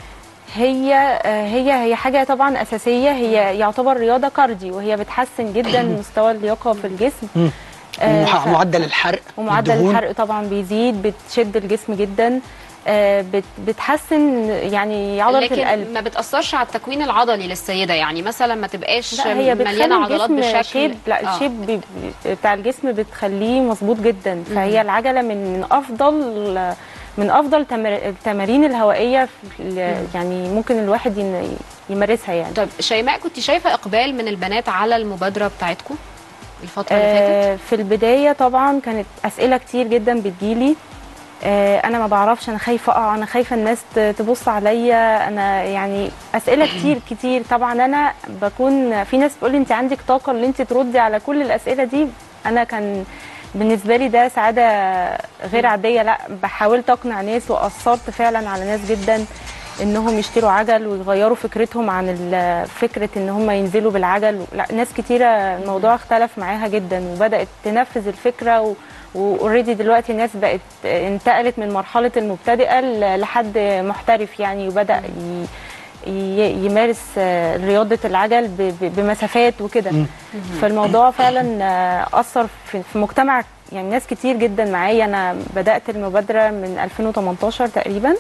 هي آه، هي هي حاجه طبعا اساسيه هي يعتبر رياضه كارديو وهي بتحسن جدا مستوى اللياقه في الجسم آه، ومع- ف- معدل الحرق ومعدل الدهون. الحرق طبعا بيزيد بتشد الجسم جدا آه، بت- بتحسن يعني عضله لكن القلب ما بتاثرش على التكوين العضلي للسيده يعني مثلا ما تبقاش لا هي بتخلي مليانه عضلات الجسم بشكل شيب لا آه. الشيب بي- بي- بتاع الجسم بتخليه مظبوط جدا فهي العجله من من افضل من افضل تمر- التمارين الهوائيه في ال- يعني ممكن الواحد ين- يمارسها يعني طيب شيماء كنت شايفه اقبال من البنات على المبادره بتاعتكم الفتره اللي فاتت آه، في البداية طبعا كانت أسئلة كتير جدا بتجيلي آه، أنا ما بعرفش أنا خايفة أقع أنا خايفة الناس ت- تبص عليا أنا يعني أسئلة كتير كتير طبعا أنا بكون في ناس بتقولي أنت عندك طاقة اللي أنت تردي على كل الأسئلة دي أنا كان بالنسبة لي ده سعادة غير عادية لا بحاولت أقنع ناس وأثرت فعلا على ناس جدا انهم يشتروا عجل ويغيروا فكرتهم عن ال- فكره ان هم ينزلوا بالعجل لا ناس كتيره الموضوع اختلف معاها جدا وبدات تنفذ الفكره واوريدي دلوقتي الناس بقت انتقلت من مرحله المبتدئه ل- لحد محترف يعني وبدا ي- ي- يمارس آه، رياضه العجل ب- ب- بمسافات وكده فالموضوع فعلا آه، اثر في في مجتمع يعني ناس كتير جدا معايا انا بدات المبادره من 2018 تقريبا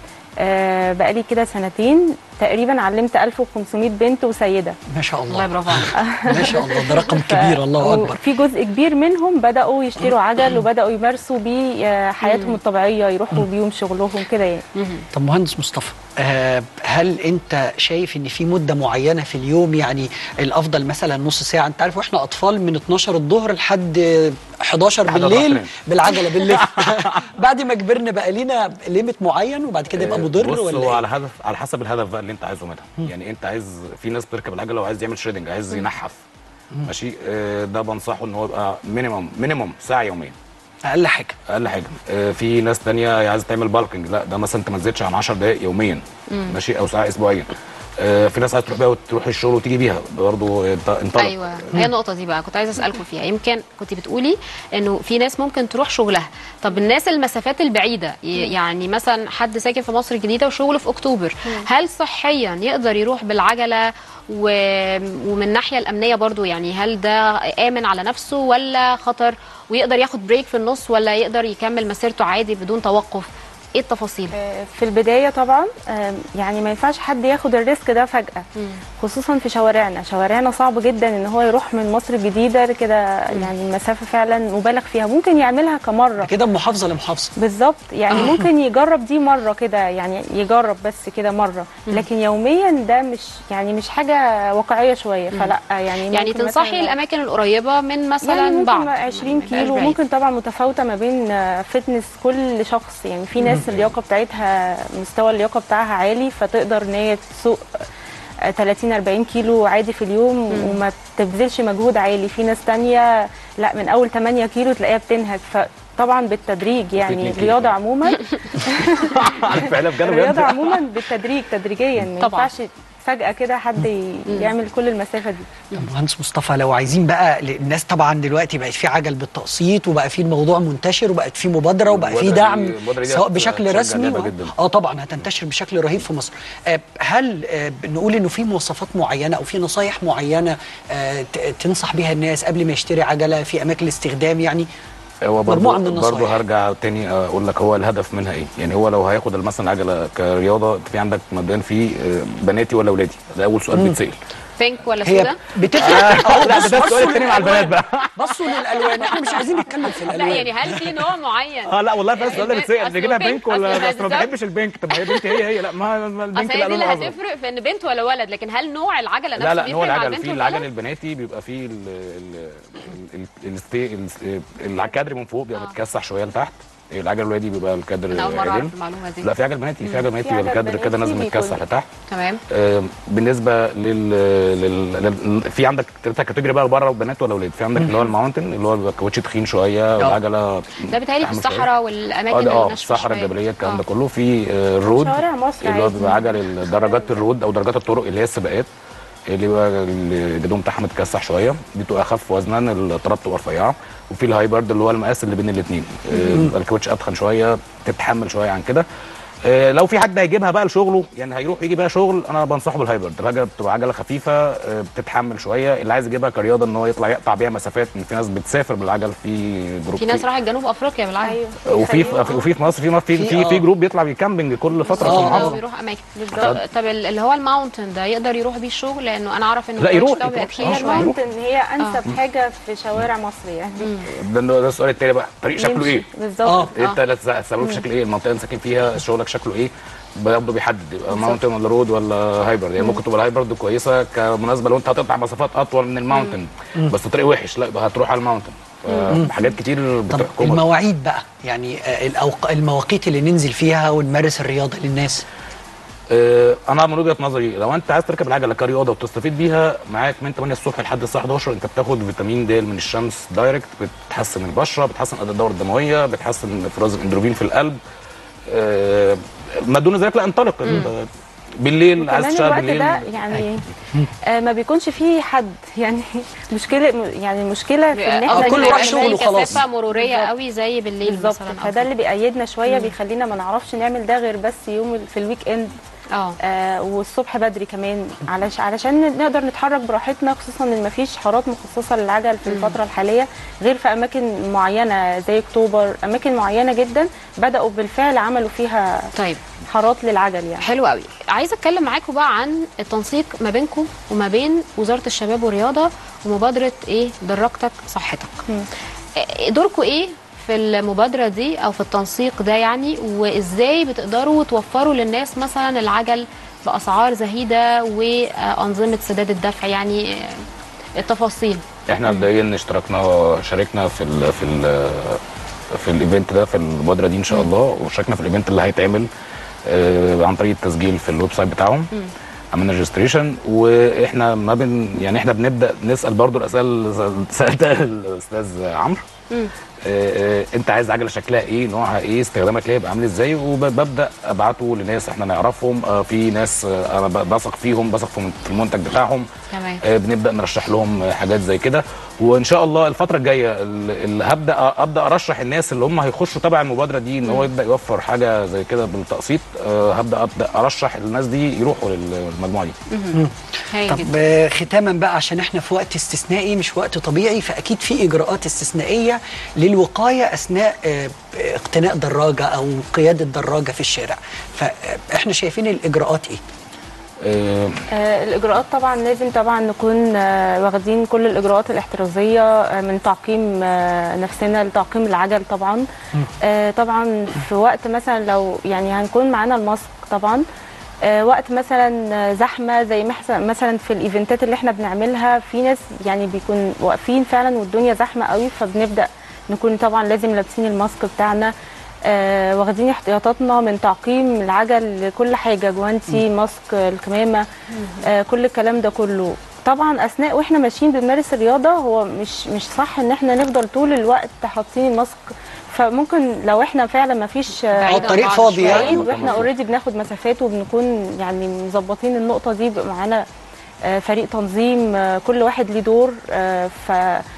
آه، بقالي كده سنتين تقريبا علمت 1500 بنت وسيده ما شاء الله الله برافو عليك ما شاء الله ده رقم كبير الله اكبر في جزء كبير منهم بداوا يشتروا عجل وبداوا يمارسوا بيه آه، حياتهم الطبيعيه يروحوا بيهم شغلهم كده يعني طب مهندس مصطفى آه، هل انت شايف ان في مده معينه في اليوم يعني الافضل مثلا نص ساعه انت عارف واحنا اطفال من 12 الظهر لحد 11 لحد بالليل العصرين. بالعجله بنلف بعد ما كبرنا بقى لينا ليميت معين وبعد كده يبقى مضر بص ولا هو إيه؟ على هدف على حسب الهدف بقى اللي انت عايزه منها يعني انت عايز في ناس بتركب العجله وعايز يعمل شريدنج عايز ينحف ماشي آه، ده بنصحه ان هو يبقى مينيمم مينيمم ساعه يوميا اقل حاجه اقل حاجه آه، في ناس تانية عايزه تعمل بالكنج لا ده مثلا انت ما تزيدش عن 10 دقائق يوميا ماشي او ساعه اسبوعيا آه، في ناس عايز تروح بيها وتروح الشغل وتيجي بيها برضه انطلق ايوه هي النقطه دي بقى كنت عايزه اسالكم فيها يمكن كنت بتقولي انه في ناس ممكن تروح شغلها طب الناس المسافات البعيده ي- يعني مثلا حد ساكن في مصر الجديده وشغله في اكتوبر هل صحيا يقدر يروح بالعجله و... ومن الناحيه الامنيه برضو يعني هل ده امن على نفسه ولا خطر ويقدر ياخد بريك في النص ولا يقدر يكمل مسيرته عادي بدون توقف ايه التفاصيل آه، في البدايه طبعا آم، يعني ما ينفعش حد ياخد الريسك ده فجاه خصوصا في شوارعنا شوارعنا صعب جدا ان هو يروح من مصر الجديده كده يعني المسافه فعلا مبالغ فيها ممكن يعملها كمره كده من محافظه لمحافظه بالظبط يعني ممكن يجرب دي مره كده يعني يجرب بس كده مره لكن يوميا ده مش يعني مش حاجه واقعيه شويه فلا يعني يعني ممكن تنصحي مثلاً- الاماكن القريبه من مثلا يعني ممكن بعض 20 كيلو البعيد. ممكن طبعا متفاوته ما بين آه، فتنس كل شخص يعني في ناس اللياقه بتاعتها مستوى اللياقه بتاعها عالي فتقدر ان هي تسوق آه، 30 40 كيلو عادي في اليوم وما تبذلش مجهود عالي في ناس تانية لا من اول 8 كيلو تلاقيها بتنهك فطبعا بالتدريج يعني 2 كيلو. الرياضه عموما فعلا بجد الرياضه بجد عموما بالتدريج تدريجيا ما طبعاً. ينفعش فجاه كده حد ي- يعمل كل المسافه دي طب مهندس مصطفى لو عايزين بقى ل- الناس طبعا دلوقتي بقت في عجل بالتقسيط وبقى في الموضوع منتشر وبقت في مبادره وبقى في المبادرة دعم دي- المبادرة دي سواء هت- بشكل هتشجع رسمي جامد و- جدا. اه طبعا هتنتشر بشكل رهيب في مصر آه، هل آه، نقول انه في مواصفات معينه او في نصايح معينه آه، ت- تنصح بيها الناس قبل ما يشتري عجله في اماكن الاستخدام يعني هو مجموعة برضه من النصايح. برضه هرجع تاني اقول لك هو الهدف منها ايه يعني هو لو هياخد مثلا العجله كرياضه في عندك مبدئيا في آه، بناتي ولا اولادي ده اول سؤال بيتسال بينك ولا هي سودا بتفرق أهو لا بص- ده السؤال بصوا التاني مع البنات بقى بصوا للالوان احنا مش عايزين نتكلم في لا الالوان يعني هل في نوع معين اه لا والله بس السؤال ده بيتسال أصل نجيبها بينك- بينك ولا أصل بس ما بالظبط. بحبش البينك طب ما هي بنتي هي هي لا ما ما البينك اصل هي لا دي اللي لونه ازرق هتفرق في ان بنت ولا ولد لكن هل نوع العجله نفسه لا لا بيفرق هو مع العجل البنت في والولد؟ العجل البناتي بيبقى فيه ال ال ال ال الستي- ال- الكادر من فوق بيبقى آه. متكسح شويه لتحت العجل الولادي بيبقى الكادر انا اول مره عدل اعرف المعلومه دي لا في عجل بناتي في عجل بناتي في بيبقى عجل الكادر كده بناتي نازل متكسح بيكون- لتحت تمام آه، بالنسبه لل, لل... لل... في عندك ثلاثه كاتيجوري بقى بره بنات ولا اولاد في عندك اللي هو الماونتن اللي هو بيبقى كاوتش تخين شويه والعجله ده بيتهيألي في أحمر شوية. الصحراء والاماكن اه ده اه الناشفة الصحراء شوية. الجبليه الكلام ده آه. كله في آه، الرود شوارع مصر اللي هو عادي. بيبقى عجل درجات الرود او درجات الطرق اللي هي السباقات اللي بقى الجدوم بتاعها متكسح شويه دي بتبقى اخف وزنا الطراب بتبقى رفيعه وفي الهايبرد اللي هو المقاس اللي بين الاثنين الكاوتش اتخن شويه تتحمل شويه عن كده آه، لو في حد هيجيبها بقى لشغله يعني هيروح يجي بيها شغل انا بنصحه بالهايبرد العجله بتبقى عجله خفيفه آه، بتتحمل شويه اللي عايز يجيبها كرياضه ان هو يطلع يقطع بيها مسافات إن في ناس بتسافر بالعجل في جروب في ناس راحت جنوب افريقيا بالعكس ايوه وفي بيخليهم- في وفي في مصر في في في- في, في آه. جروب بيطلع بيكامبنج كل فتره في آه، اه المحافظه بيروح اماكن طب, طب اللي هو الماونتن ده يقدر يروح بيه الشغل لانه انا اعرف انه لا، الكوتش يروح- ده بيبقى يروح. تخين آه، هي شويه الماونتن هي انسب حاجه في شوارع مصر يعني ده ده السؤال التاني بقى الطريق شكله يمشي. ايه؟ بالظبط آه. انت لا تسالوك شكل ايه المنطقه اللي ساكن فيها شغلك شكله ايه برضه بيحدد يبقى ماونتن ولا رود ولا هايبرد يعني ممكن تبقى الهايبرد كويسه كمناسبه لو انت هتقطع مسافات اطول من الماونتن بس الطريق وحش لا يبقى هتروح على الماونتن حاجات كتير طب بتحكمك المواعيد بقى يعني آه، الأوق... المواقيت اللي ننزل فيها ونمارس الرياضه للناس آه، انا من وجهه نظري لو انت عايز تركب العجله كرياضه وتستفيد بيها معاك من 8 الصبح لحد الساعه 11 انت بتاخد فيتامين د من الشمس دايركت بتحسن البشره بتحسن اداء الدوره الدمويه بتحسن افراز الاندروفين في القلب آه، ما دون ذلك لا انطلق انت بالليل عايز كمان تشتغل الوقت بالليل ده يعني آه ما بيكونش فيه حد يعني مشكله يعني المشكله في ان آه، احنا كله بيبقى راح زي شغله خلاص. كثافه مروريه بالظبط. قوي زي بالليل بالظبط مثلا أو فده اللي بيأيدنا شويه بيخلينا ما نعرفش نعمل ده غير بس يوم ال- في الويك اند اه آه والصبح بدري كمان علش علشان نقدر نتحرك براحتنا خصوصا ان مفيش حارات مخصصه للعجل في الفتره الحاليه غير في اماكن معينه زي اكتوبر اماكن معينه جدا بداوا بالفعل عملوا فيها طيب حارات للعجل يعني حلو قوي عايزه اتكلم معاكم بقى عن التنسيق ما بينكم وما بين وزاره الشباب والرياضه ومبادره ايه دراجتك صحتك إيه- دوركم ايه في المبادره دي او في التنسيق ده يعني وازاي بتقدروا توفروا للناس مثلا العجل باسعار زهيده وانظمه سداد الدفع يعني آه، التفاصيل احنا مبدئيا اشتركنا شاركنا في ال في ال في الايفنت ده في المبادره دي ان شاء الله وشاركنا في الايفنت اللي هيتعمل آه، عن طريق التسجيل في الويب سايت بتاعهم عملنا ريجستريشن واحنا ما بن يعني احنا بنبدا نسال برضو الاسئله اللي سالتها الاستاذ عمرو آه، آه، انت عايز عجله شكلها ايه نوعها ايه استخدامك ليها يبقى عامل ازاي وببدا ابعته لناس احنا نعرفهم آه، في ناس آه، انا ب- بثق فيهم بثق في في المنتج بتاعهم تمام آه، بنبدا نرشح لهم آه، حاجات زي كده وان شاء الله الفتره الجايه ال- اللي هبدا ابدا ارشح الناس اللي هم هيخشوا تبع المبادره دي ان هو يبدا يوفر حاجه زي كده بالتقسيط آه، هبدا ابدا ارشح الناس دي يروحوا للمجموعه دي هايل طب جدا آه، ختاما بقى عشان احنا في وقت استثنائي مش وقت طبيعي فاكيد في اجراءات استثنائيه للوقايه اثناء آه، اقتناء دراجه او قياده دراجه في الشارع فاحنا شايفين الاجراءات ايه آه، آه، الإجراءات طبعا لازم طبعا نكون آه، واخدين كل الإجراءات الاحترازية آه، من تعقيم آه، نفسنا لتعقيم العجل طبعا آه، طبعا في وقت مثلا لو يعني هنكون معانا الماسك طبعا آه، وقت مثلا آه، زحمه زي محس- مثلا في الايفنتات اللي احنا بنعملها في ناس يعني بيكون واقفين فعلا والدنيا زحمه قوي فبنبدا نكون طبعا لازم لابسين الماسك بتاعنا آه، واخدين احتياطاتنا من تعقيم العجل لكل حاجه جوانتي ماسك الكمامه آه، كل الكلام ده كله طبعا اثناء واحنا ماشيين بنمارس الرياضه هو مش مش صح ان احنا نفضل طول الوقت حاطين الماسك فممكن لو احنا فعلا ما فيش أو الطريق فاضي يعني. بعيد واحنا اوريدي بناخد مسافات وبنكون يعني مظبطين النقطه دي بيبقى معانا آه، فريق تنظيم آه، كل واحد ليه دور آه، ف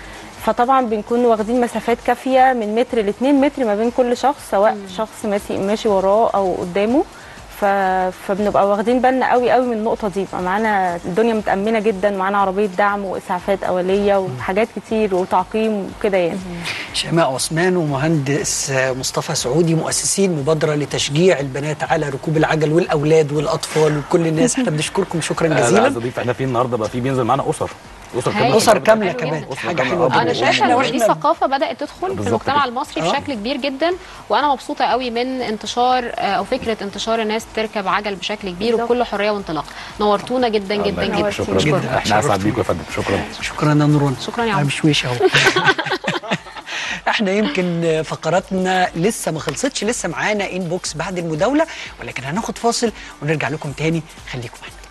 فطبعا بنكون واخدين مسافات كافيه من متر ل 2 متر ما بين كل شخص سواء شخص ماشي ماشي وراه او قدامه ف... فبنبقى واخدين بالنا قوي قوي من النقطه دي بقى معانا الدنيا متامنه جدا معانا عربيه دعم واسعافات اوليه وحاجات كتير وتعقيم وكده يعني شيماء عثمان ومهندس مصطفى سعودي مؤسسين مبادره لتشجيع البنات على ركوب العجل والاولاد والاطفال وكل الناس احنا بنشكركم شكرا انا عايز جزيلا اضيف احنا في النهارده بقى في بينزل معانا اسر اسر هايل. كامله اسر كامله حلو كمان جدا. حاجه كاملة. حلوه آه، جدا انا شايفه إحنا ان دي وإحنا- ثقافه بدات تدخل في بالظبط المجتمع كده. المصري آه. بشكل كبير جدا وانا مبسوطه قوي من انتشار آه، او فكره انتشار الناس تركب عجل بشكل كبير بالظبط. وبكل حريه وانطلاق نورتونا جدا جدا الله جدا يخليك. شكرا جدا. جدا احنا اسعد شرفتونا. بيكم يا فندم شكرا شكرا يا نورون شكرا يا أنا عمر. مشويش اهو احنا يمكن فقراتنا لسه ما خلصتش لسه معانا انبوكس بعد المداوله ولكن هناخد فاصل ونرجع لكم تاني خليكم معانا